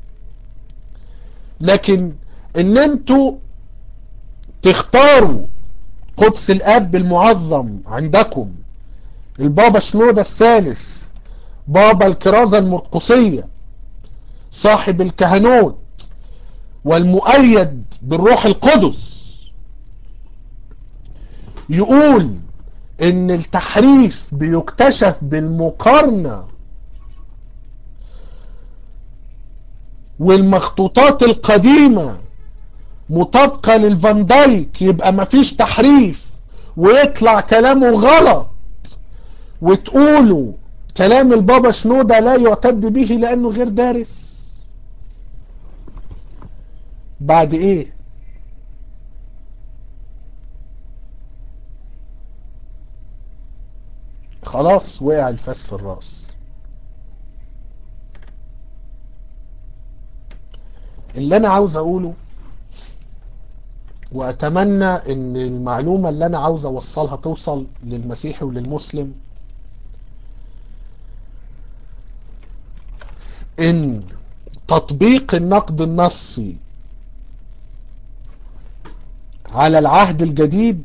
لكن ان انتوا تختاروا قدس الاب المعظم عندكم البابا شنودة الثالث بابا الكرازة المرقصية صاحب الكهنوت والمؤيد بالروح القدس يقول ان التحريف بيكتشف بالمقارنة والمخطوطات القديمة مطابقة للفان دايك يبقى مفيش تحريف ويطلع كلامه غلط وتقولوا كلام البابا شنودة لا يعتد به لأنه غير دارس بعد ايه خلاص وقع الفاس في الراس اللي انا عاوز اقوله واتمنى ان المعلومة اللي انا عاوز اوصلها توصل للمسيحي وللمسلم ان تطبيق النقد النصي على العهد الجديد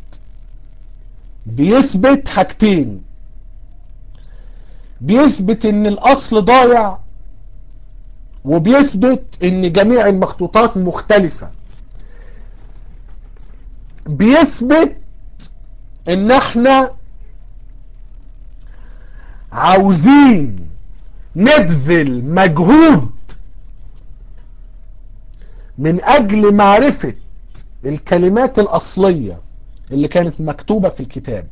بيثبت حاجتين بيثبت ان الاصل ضايع وبيثبت ان جميع المخطوطات مختلفة بيثبت ان احنا عاوزين نبذل مجهود من اجل معرفة الكلمات الاصلية اللي كانت مكتوبة في الكتاب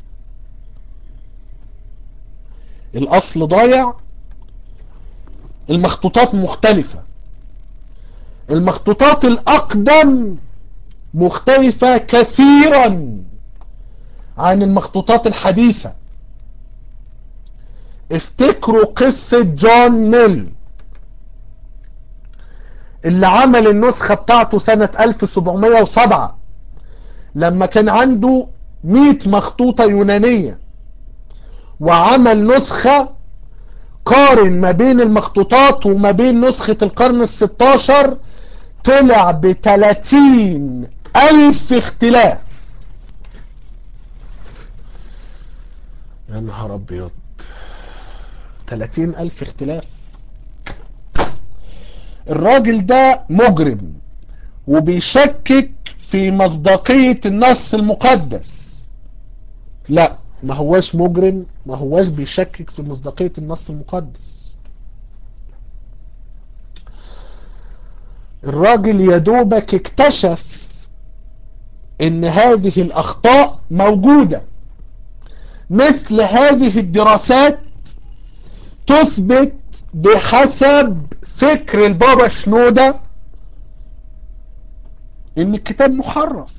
الاصل ضايع المخطوطات مختلفة المخطوطات الاقدم مختلفة كثيرا عن المخطوطات الحديثة افتكروا قصة جون ميل اللي عمل النسخة بتاعته سنة 1707 لما كان عنده 100 مخطوطة يونانية وعمل نسخة قارن ما بين المخطوطات وما بين نسخة القرن الستاشر طلع ب 30 ألف اختلاف يا نهار أبيض 30 ألف اختلاف الراجل ده مجرم وبيشكك في مصداقية النص المقدس لا ما هواش مجرم ما هواش بيشكك في مصداقية النص المقدس الراجل يدوبك اكتشف ان هذه الاخطاء موجودة مثل هذه الدراسات تثبت بحسب فكر البابا شنودة ان الكتاب محرف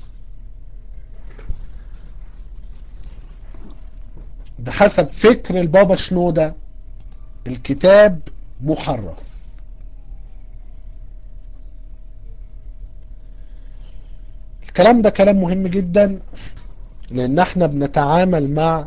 بحسب فكر البابا شنودة الكتاب محرف الكلام ده كلام مهم جدا لان احنا بنتعامل مع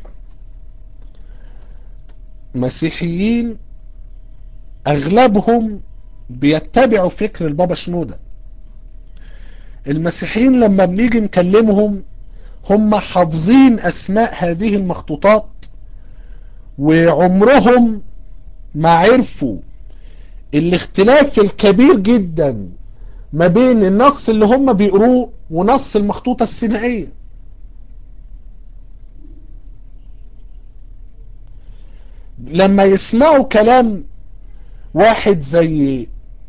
مسيحيين اغلبهم بيتبعوا فكر البابا شنودة المسيحيين لما بنيجي نكلمهم هم حافظين اسماء هذه المخطوطات وعمرهم ما عرفوا الاختلاف الكبير جدا ما بين النص اللي هم بيقروه ونص المخطوطة السينائية لما يسمعوا كلام واحد زي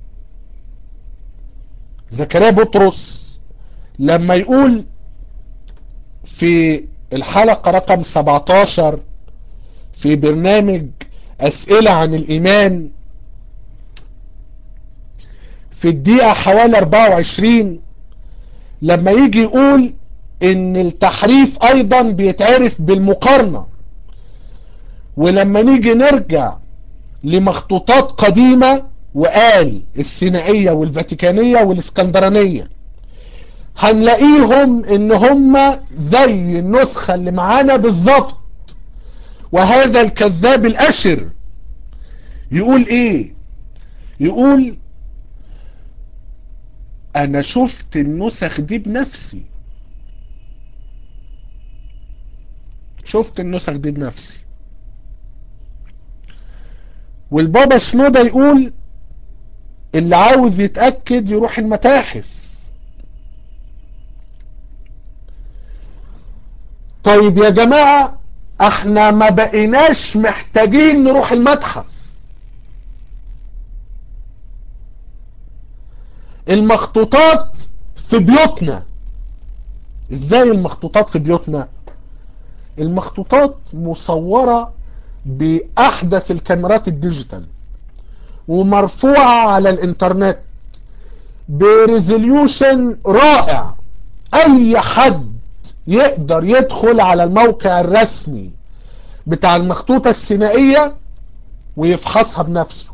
زكريا بطرس لما يقول في الحلقة رقم 17 في برنامج أسئلة عن الإيمان في الدقيقة حوالي 24 لما يجي يقول ان التحريف ايضا بيتعرف بالمقارنة ولما نيجي نرجع لمخطوطات قديمة وقال السينائية والفاتيكانية والاسكندرانية هنلاقيهم ان هم زي النسخة اللي معانا بالظبط وهذا الكذاب الاشر يقول ايه يقول انا شفت النسخ دي بنفسي شفت النسخ دي بنفسي والبابا شنودة يقول اللي عاوز يتأكد يروح المتاحف طيب يا جماعة احنا ما بقيناش محتاجين نروح المتحف المخطوطات في بيوتنا ازاي المخطوطات في بيوتنا المخطوطات مصورة باحدث الكاميرات الديجيتال ومرفوعة على الانترنت بريزوليوشن رائع اي حد يقدر يدخل على الموقع الرسمي بتاع المخطوطة السينائية ويفحصها بنفسه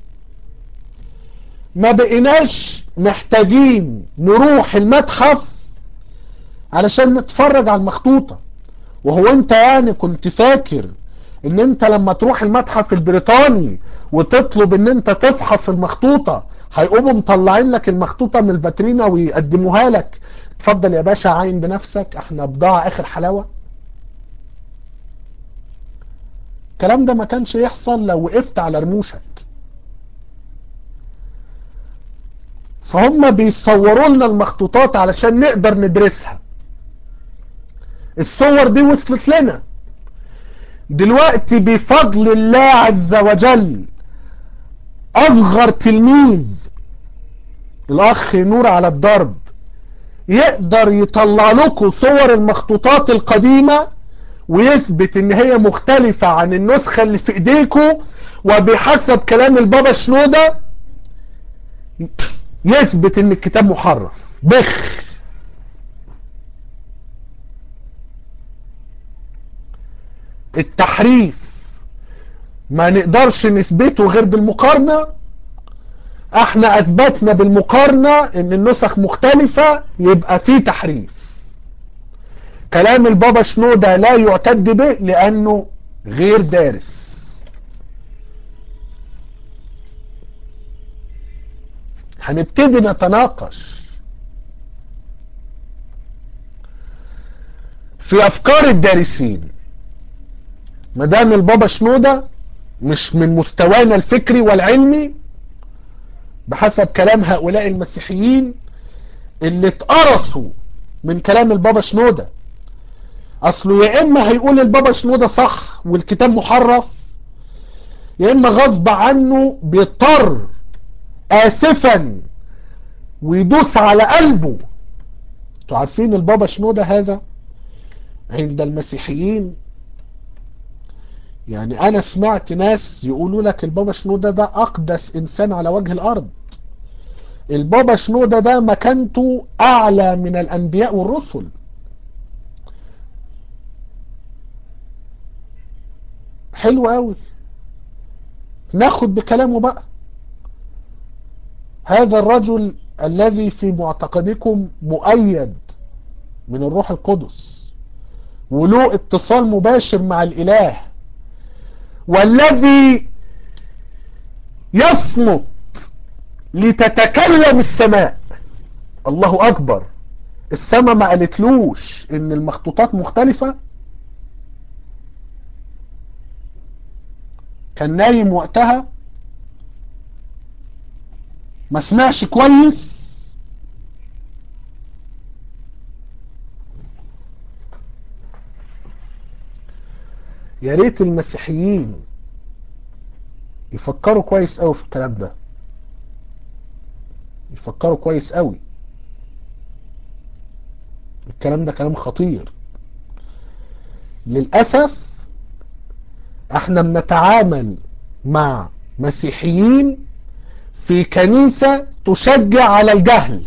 ما بقيناش محتاجين نروح المتحف علشان نتفرج على المخطوطة وهو انت يعني كنت فاكر ان انت لما تروح المتحف البريطاني وتطلب ان انت تفحص المخطوطة هيقوموا مطلعين لك المخطوطة من الفاترينا ويقدموها لك اتفضل يا باشا عاين بنفسك احنا بضاعة اخر حلاوة الكلام ده ما كانش يحصل لو وقفت على رموشك فهم بيصوروا لنا المخطوطات علشان نقدر ندرسها الصور دي وصلت لنا دلوقتي بفضل الله عز وجل اصغر تلميذ الاخ نور على الضرب يقدر يطلع لكم صور المخطوطات القديمة ويثبت ان هي مختلفة عن النسخة اللي في ايديكم وبحسب كلام البابا شنودة يثبت ان الكتاب محرف بخ التحريف ما نقدرش نثبته غير بالمقارنة احنا اثبتنا بالمقارنة ان النسخ مختلفة يبقى في تحريف كلام البابا شنودة لا يعتد به لانه غير دارس هنبتدي نتناقش في افكار الدارسين مدام البابا شنودة مش من مستوانا الفكري والعلمي بحسب كلام هؤلاء المسيحيين اللي اتقرصوا من كلام البابا شنودة اصله يا اما هيقول البابا شنودة صح والكتاب محرف يا اما غصب عنه بيضطر اسفا ويدوس على قلبه انتوا عارفين البابا شنودة هذا عند المسيحيين يعني انا سمعت ناس يقولوا لك البابا شنودة ده اقدس انسان على وجه الارض البابا شنودة ده مكانته اعلى من الانبياء والرسل حلو قوي ناخد بكلامه بقى هذا الرجل الذي في معتقدكم مؤيد من الروح القدس وله اتصال مباشر مع الاله والذي يصمت لتتكلم السماء الله اكبر السماء ما قالتلوش ان المخطوطات مختلفة كان نايم وقتها ما سمعش كويس يا ريت المسيحيين يفكروا كويس قوي في الكلام ده يفكروا كويس قوي الكلام ده كلام خطير للأسف احنا بنتعامل مع مسيحيين في كنيسة تشجع على الجهل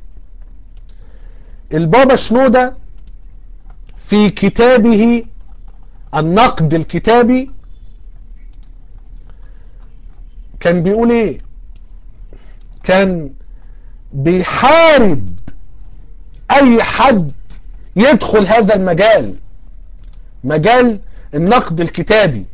البابا شنودة في كتابه النقد الكتابي كان بيقول ايه كان بيحارب اي حد يدخل هذا المجال مجال النقد الكتابي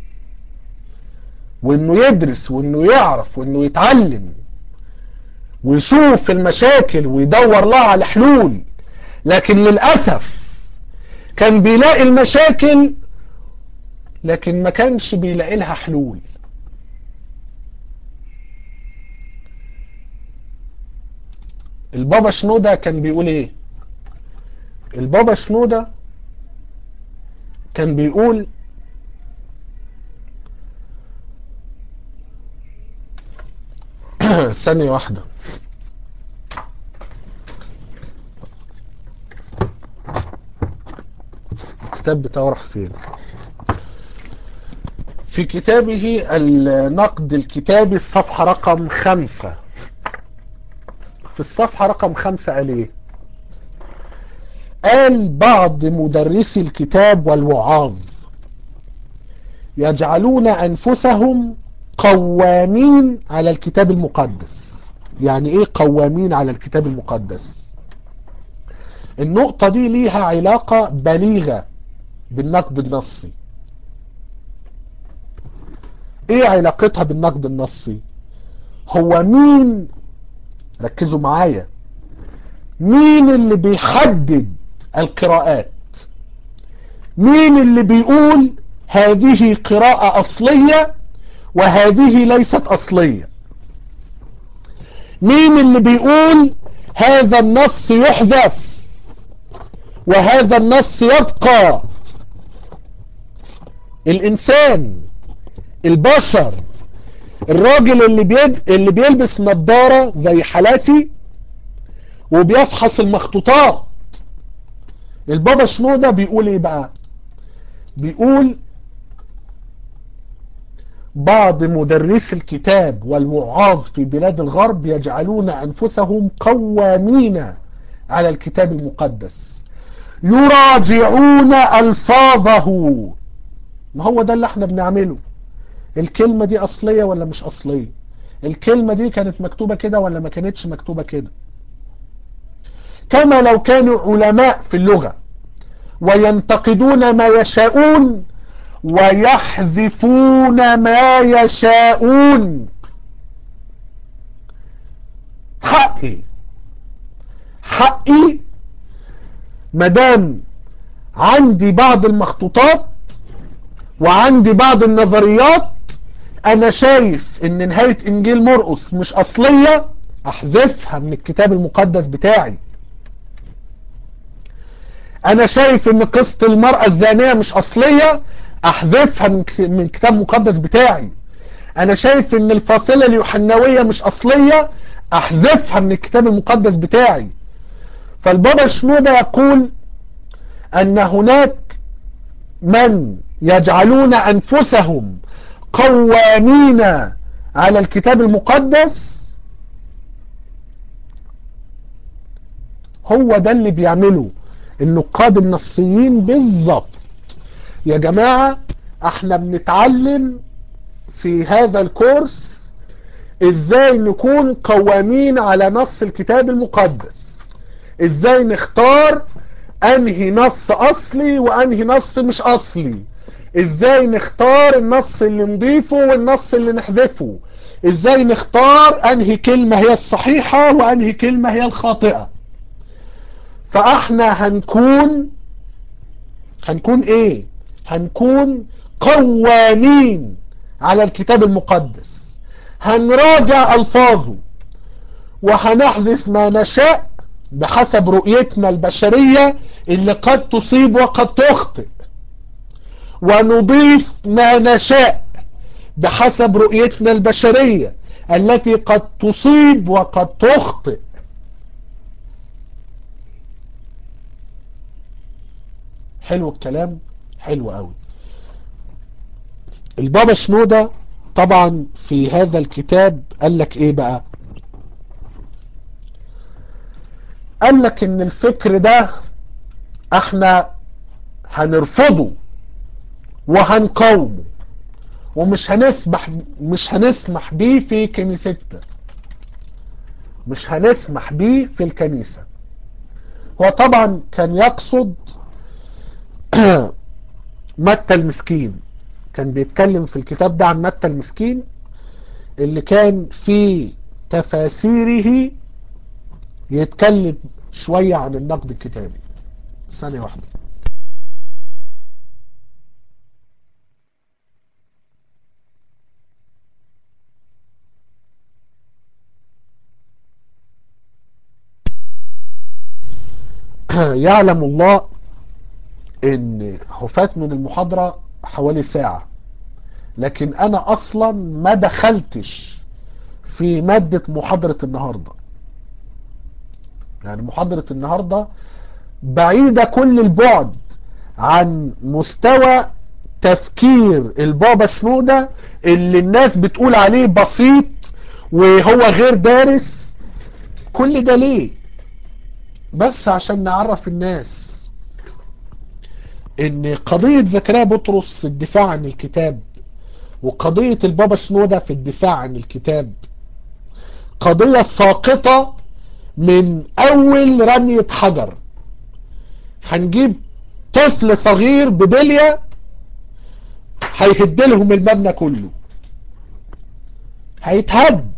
وانه يدرس وانه يعرف وانه يتعلم ويشوف المشاكل ويدور لها على حلول لكن للأسف كان بيلاقي المشاكل لكن ما كانش بيلاقي لها حلول البابا شنودة كان بيقول ايه البابا شنودة كان بيقول ثانية واحدة الكتاب بتاعه راح فين في كتابه النقد الكتابي الصفحة رقم خمسة في الصفحة رقم خمسة قال ايه قال بعض مدرسي الكتاب والوعاظ يجعلون أنفسهم قوامين على الكتاب المقدس يعني ايه قوامين على الكتاب المقدس النقطة دي ليها علاقة بليغة بالنقد النصي ايه علاقتها بالنقد النصي هو مين ركزوا معايا مين اللي بيحدد القراءات مين اللي بيقول هذه قراءة أصلية وهذه ليست أصلية مين اللي بيقول هذا النص يحذف وهذا النص يبقى الإنسان البشر الراجل اللي بيد اللي بيلبس نظارة زي حالاتي وبيفحص المخطوطات البابا شنودة بيقول ايه بقى بيقول بعض مدرسي الكتاب والوعاظ في بلاد الغرب يجعلون أنفسهم قوامين على الكتاب المقدس يراجعون ألفاظه ما هو ده اللي احنا بنعمله الكلمة دي أصلية ولا مش أصلية الكلمة دي كانت مكتوبة كده ولا ما كانتش مكتوبة كده كما لو كانوا علماء في اللغة وينتقدون ما يشاءون ويحذفون ما يشاءون حقي حقي مدام عندي بعض المخطوطات وعندي بعض النظريات انا شايف ان نهاية انجيل مرقس مش اصلية احذفها من الكتاب المقدس بتاعي انا شايف ان قصة المرأة الزانية مش اصلية احذفها من من كتاب مقدس بتاعي انا شايف ان الفاصلة اليوحنوية مش اصلية احذفها من الكتاب المقدس بتاعي فالبابا شنودة يقول ان هناك من يجعلون انفسهم قوامين على الكتاب المقدس هو ده اللي بيعمله النقاد النصيين بالظبط يا جماعة احنا بنتعلم في هذا الكورس ازاي نكون قوامين على نص الكتاب المقدس ازاي نختار انهي نص اصلي وانهي نص مش اصلي ازاي نختار النص اللي نضيفه والنص اللي نحذفه ازاي نختار انهي كلمة هي الصحيحة وانهي كلمة هي الخاطئة فاحنا هنكون هنكون ايه هنكون قوامين على الكتاب المقدس هنراجع الفاظه وهنحذف ما نشاء بحسب رؤيتنا البشرية اللي قد تصيب وقد تخطئ ونضيف ما نشاء بحسب رؤيتنا البشرية التي قد تصيب وقد تخطئ حلو الكلام حلو قوي البابا شنودة طبعا في هذا الكتاب قال لك ايه بقى قال لك ان الفكر ده احنا هنرفضه وهنقاومه ومش هنسمح مش هنسمح بيه في كنيستنا مش هنسمح بيه في الكنيسة هو طبعا كان يقصد متى المسكين كان بيتكلم في الكتاب ده عن متى المسكين اللي كان في تفاسيره يتكلم شوية عن النقد الكتابي ثانية واحدة يعلم الله ان هفات من المحاضرة حوالي ساعة لكن انا اصلا ما دخلتش في مادة محاضرة النهاردة يعني محاضرة النهاردة بعيدة كل البعد عن مستوى تفكير البابا شنودة اللي الناس بتقول عليه بسيط وهو غير دارس كل ده ليه بس عشان نعرف الناس ان قضية زكريا بطرس في الدفاع عن الكتاب وقضية البابا شنودة في الدفاع عن الكتاب قضية ساقطة من اول رمية حجر هنجيب طفل صغير ببلية هيهد لهم المبنى كله هيتهد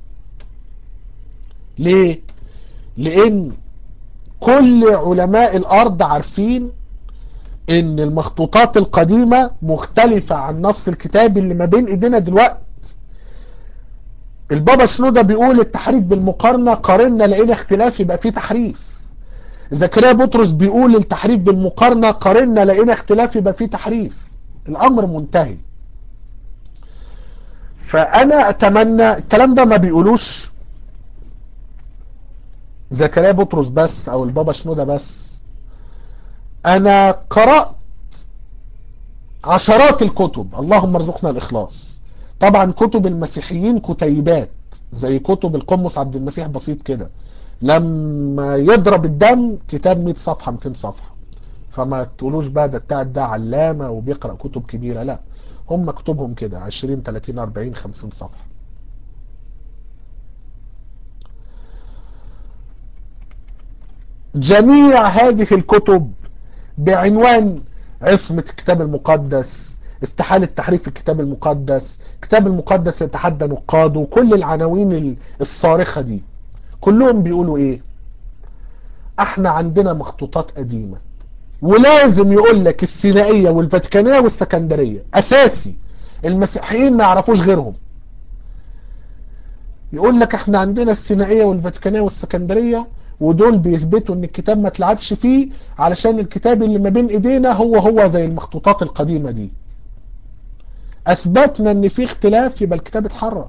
ليه لان كل علماء الارض عارفين ان المخطوطات القديمة مختلفة عن نص الكتاب اللي ما بين ايدينا دلوقت البابا شنودة بيقول التحريف بالمقارنة قارنا لقينا اختلاف يبقى فيه تحريف زكريا بطرس بيقول التحريف بالمقارنة قارنا لقينا اختلاف يبقى فيه تحريف الامر منتهي فانا اتمنى الكلام ده ما بيقولوش زكريا بطرس بس او البابا شنودة بس انا قرأت عشرات الكتب اللهم ارزقنا الاخلاص طبعا كتب المسيحيين كتيبات زي كتب القمص عبد المسيح بسيط كده لما يضرب الدم كتاب 100 صفحة 200 صفحة فما تقولوش بقى ده بتاع ده علامة وبيقرأ كتب كبيرة لا هم كتبهم كده 20 30 40 50 صفحة جميع هذه الكتب بعنوان عصمة الكتاب المقدس استحالة تحريف الكتاب المقدس الكتاب المقدس يتحدى نقاده كل العناوين الصارخة دي كلهم بيقولوا ايه احنا عندنا مخطوطات قديمة ولازم يقول لك السينائية والفاتيكانية والسكندرية اساسي المسيحيين ما يعرفوش غيرهم يقول لك احنا عندنا السينائية والفاتيكانية والسكندرية ودول بيثبتوا ان الكتاب ما اتلعبش فيه علشان الكتاب اللي ما بين ايدينا هو هو زي المخطوطات القديمة دي اثبتنا ان في اختلاف يبقى الكتاب اتحرف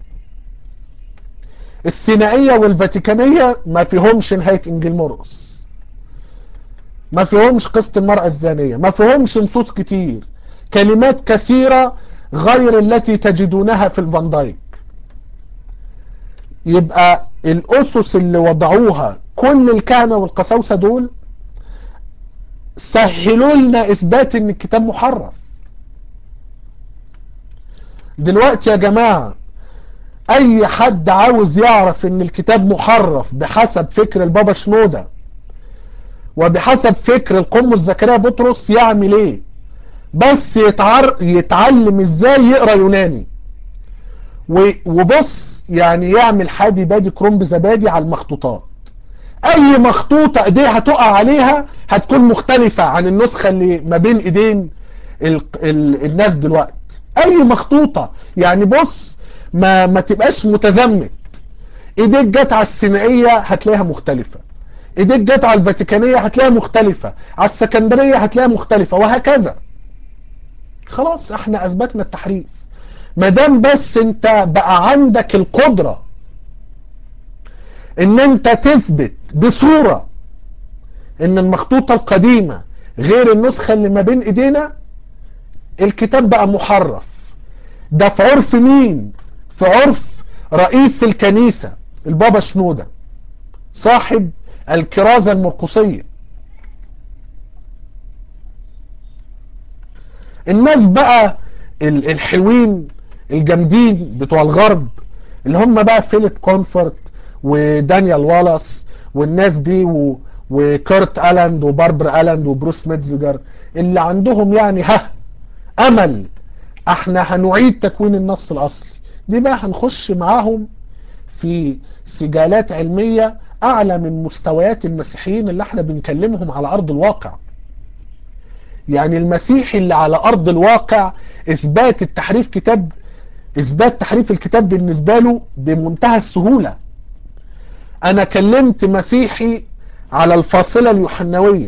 السينائية والفاتيكانية ما فيهمش نهاية انجيل مرقس ما فيهمش قصة المرأة الزانية ما فيهمش نصوص كتير كلمات كثيرة غير التي تجدونها في الفان دايك يبقى الأسس اللي وضعوها كل الكهنة والقساوسة دول سهلوا لنا إثبات إن الكتاب محرف دلوقتي يا جماعة أي حد عاوز يعرف إن الكتاب محرف بحسب فكر البابا شنودة وبحسب فكر القمص زكريا بطرس يعمل إيه بس يتعر يتعلم إزاي يقرأ يوناني وبص يعني يعمل حادي بادي كرومب زبادي على المخطوطات اي مخطوطة ايديها تقع عليها هتكون مختلفة عن النسخة اللي ما بين ايدين ال ال الناس دلوقتي اي مخطوطة يعني بص ما, ما تبقاش متزمت ايديك جت على السينائية هتلاقيها مختلفة ايديك جت على الفاتيكانية هتلاقيها مختلفة على السكندرية هتلاقيها مختلفة وهكذا خلاص احنا اثبتنا التحريف ما دام بس انت بقى عندك القدرة ان انت تثبت بصورة ان المخطوطة القديمة غير النسخة اللي ما بين ايدينا الكتاب بقى محرف ده في عرف مين في عرف رئيس الكنيسة البابا شنودة صاحب الكرازة المرقصية الناس بقى الحلوين الجامدين بتوع الغرب اللي هم بقى فيليب كونفورت ودانيال والاس والناس دي و... وكارت الاند وباربر الاند وبروس ميتزجر اللي عندهم يعني ها امل احنا هنعيد تكوين النص الاصلي دي بقى هنخش معاهم في سجالات علمية اعلى من مستويات المسيحيين اللي احنا بنكلمهم على ارض الواقع يعني المسيحي اللي على ارض الواقع اثبات التحريف كتاب اثبات تحريف الكتاب بالنسبة له بمنتهى السهولة انا كلمت مسيحي على الفاصلة اليوحنوية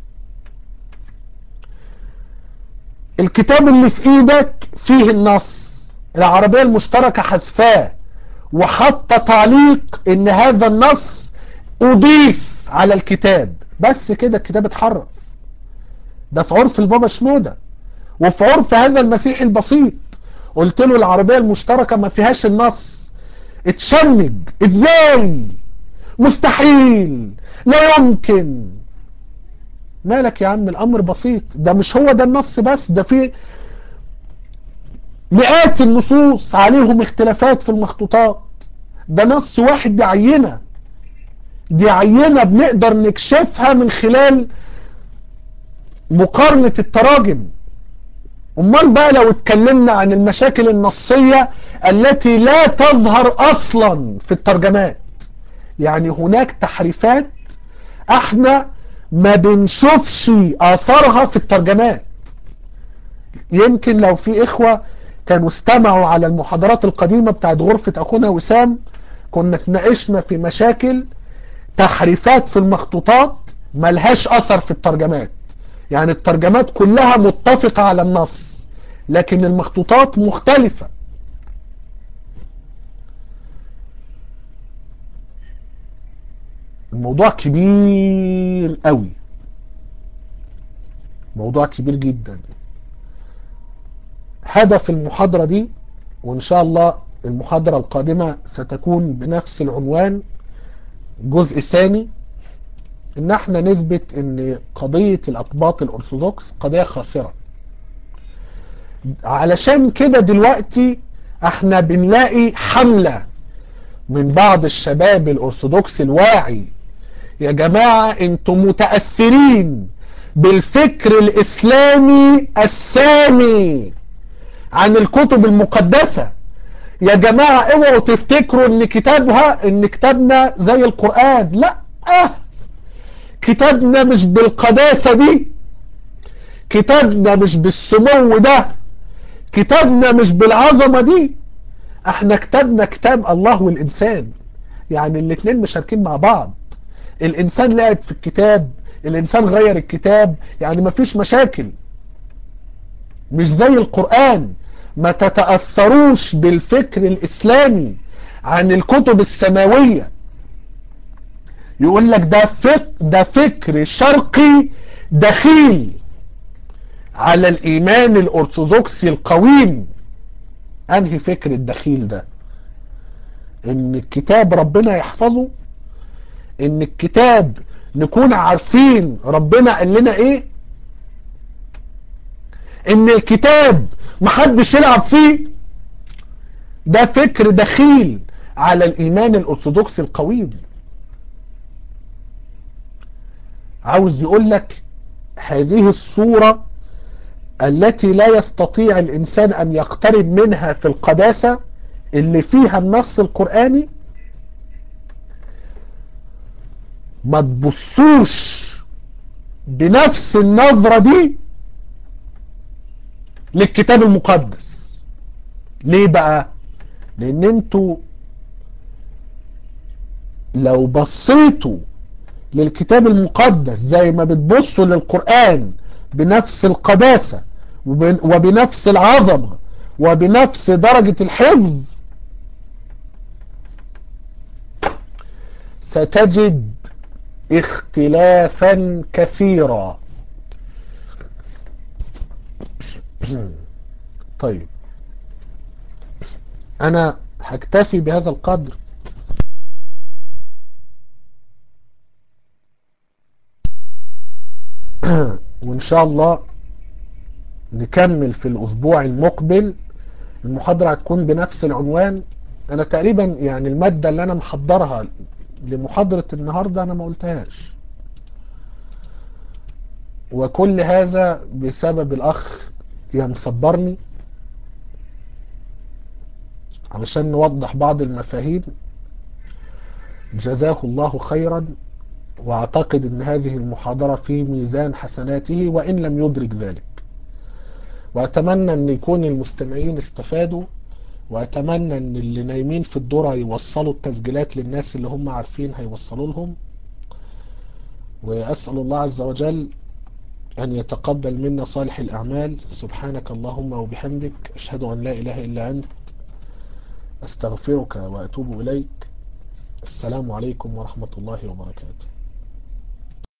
الكتاب اللي في ايدك فيه النص العربية المشتركة حذفاه وحط تعليق ان هذا النص اضيف على الكتاب بس كده الكتاب اتحرف ده في عرف البابا شنودة وفي عرف هذا المسيحي البسيط قلت له العربية المشتركة ما فيهاش النص اتشنج ازاي مستحيل لا يمكن مالك يا عم الامر بسيط ده مش هو ده النص بس ده في مئات النصوص عليهم اختلافات في المخطوطات ده نص واحد دي عينة دي عينة بنقدر نكشفها من خلال مقارنة التراجم امال بقى لو اتكلمنا عن المشاكل النصية التي لا تظهر اصلا في الترجمات يعني هناك تحريفات احنا ما بنشوفش اثارها في الترجمات يمكن لو في اخوة كانوا استمعوا على المحاضرات القديمة بتاعت غرفة اخونا وسام كنا اتناقشنا في مشاكل تحريفات في المخطوطات ملهاش اثر في الترجمات يعني الترجمات كلها متفقة على النص لكن المخطوطات مختلفة الموضوع كبير قوي موضوع كبير جدا هدف المحاضرة دي وان شاء الله المحاضرة القادمة ستكون بنفس العنوان جزء ثاني ان احنا نثبت ان قضية الاقباط الارثوذكس قضية خاسرة علشان كده دلوقتي احنا بنلاقي حملة من بعض الشباب الارثوذكس الواعي يا جماعة انتم متأثرين بالفكر الاسلامي السامي عن الكتب المقدسة يا جماعة اوعوا تفتكروا ان كتابها ان كتابنا زي القرآن لا اه كتابنا مش بالقداسة دي كتابنا مش بالسمو ده كتابنا مش بالعظمة دي احنا كتابنا كتاب الله والإنسان يعني الاتنين مشاركين مع بعض الانسان لعب في الكتاب الانسان غير الكتاب يعني مفيش مشاكل مش زي القرآن ما تتأثروش بالفكر الإسلامي عن الكتب السماوية يقول لك ده فكر, ده فكر شرقي دخيل على الإيمان الأرثوذكسي القويم أنهي فكر الدخيل ده إن الكتاب ربنا يحفظه إن الكتاب نكون عارفين ربنا قال لنا إيه إن الكتاب محدش يلعب فيه ده فكر دخيل على الإيمان الأرثوذكسي القويم عاوز يقول لك هذه الصورة التي لا يستطيع الإنسان أن يقترب منها في القداسة اللي فيها النص القرآني ما تبصوش بنفس النظرة دي للكتاب المقدس ليه بقى لان انتوا لو بصيتوا للكتاب المقدس زي ما بتبصوا للقرآن بنفس القداسة وبنفس العظمة وبنفس درجة الحفظ ستجد اختلافا كثيرا طيب انا هكتفي بهذا القدر وان شاء الله نكمل في الاسبوع المقبل المحاضرة هتكون بنفس العنوان انا تقريبا يعني المادة اللي انا محضرها لمحاضرة النهاردة انا ما قلتهاش وكل هذا بسبب الاخ يا مصبرني علشان نوضح بعض المفاهيم جزاه الله خيرا واعتقد ان هذه المحاضرة في ميزان حسناته وان لم يدرك ذلك واتمنى ان يكون المستمعين استفادوا واتمنى ان اللي نايمين في الدرة يوصلوا التسجيلات للناس اللي هم عارفين هيوصلوا لهم واسأل الله عز وجل أن يتقبل منا صالح الأعمال سبحانك اللهم وبحمدك أشهد أن لا إله إلا أنت أستغفرك وأتوب إليك السلام عليكم ورحمة الله وبركاته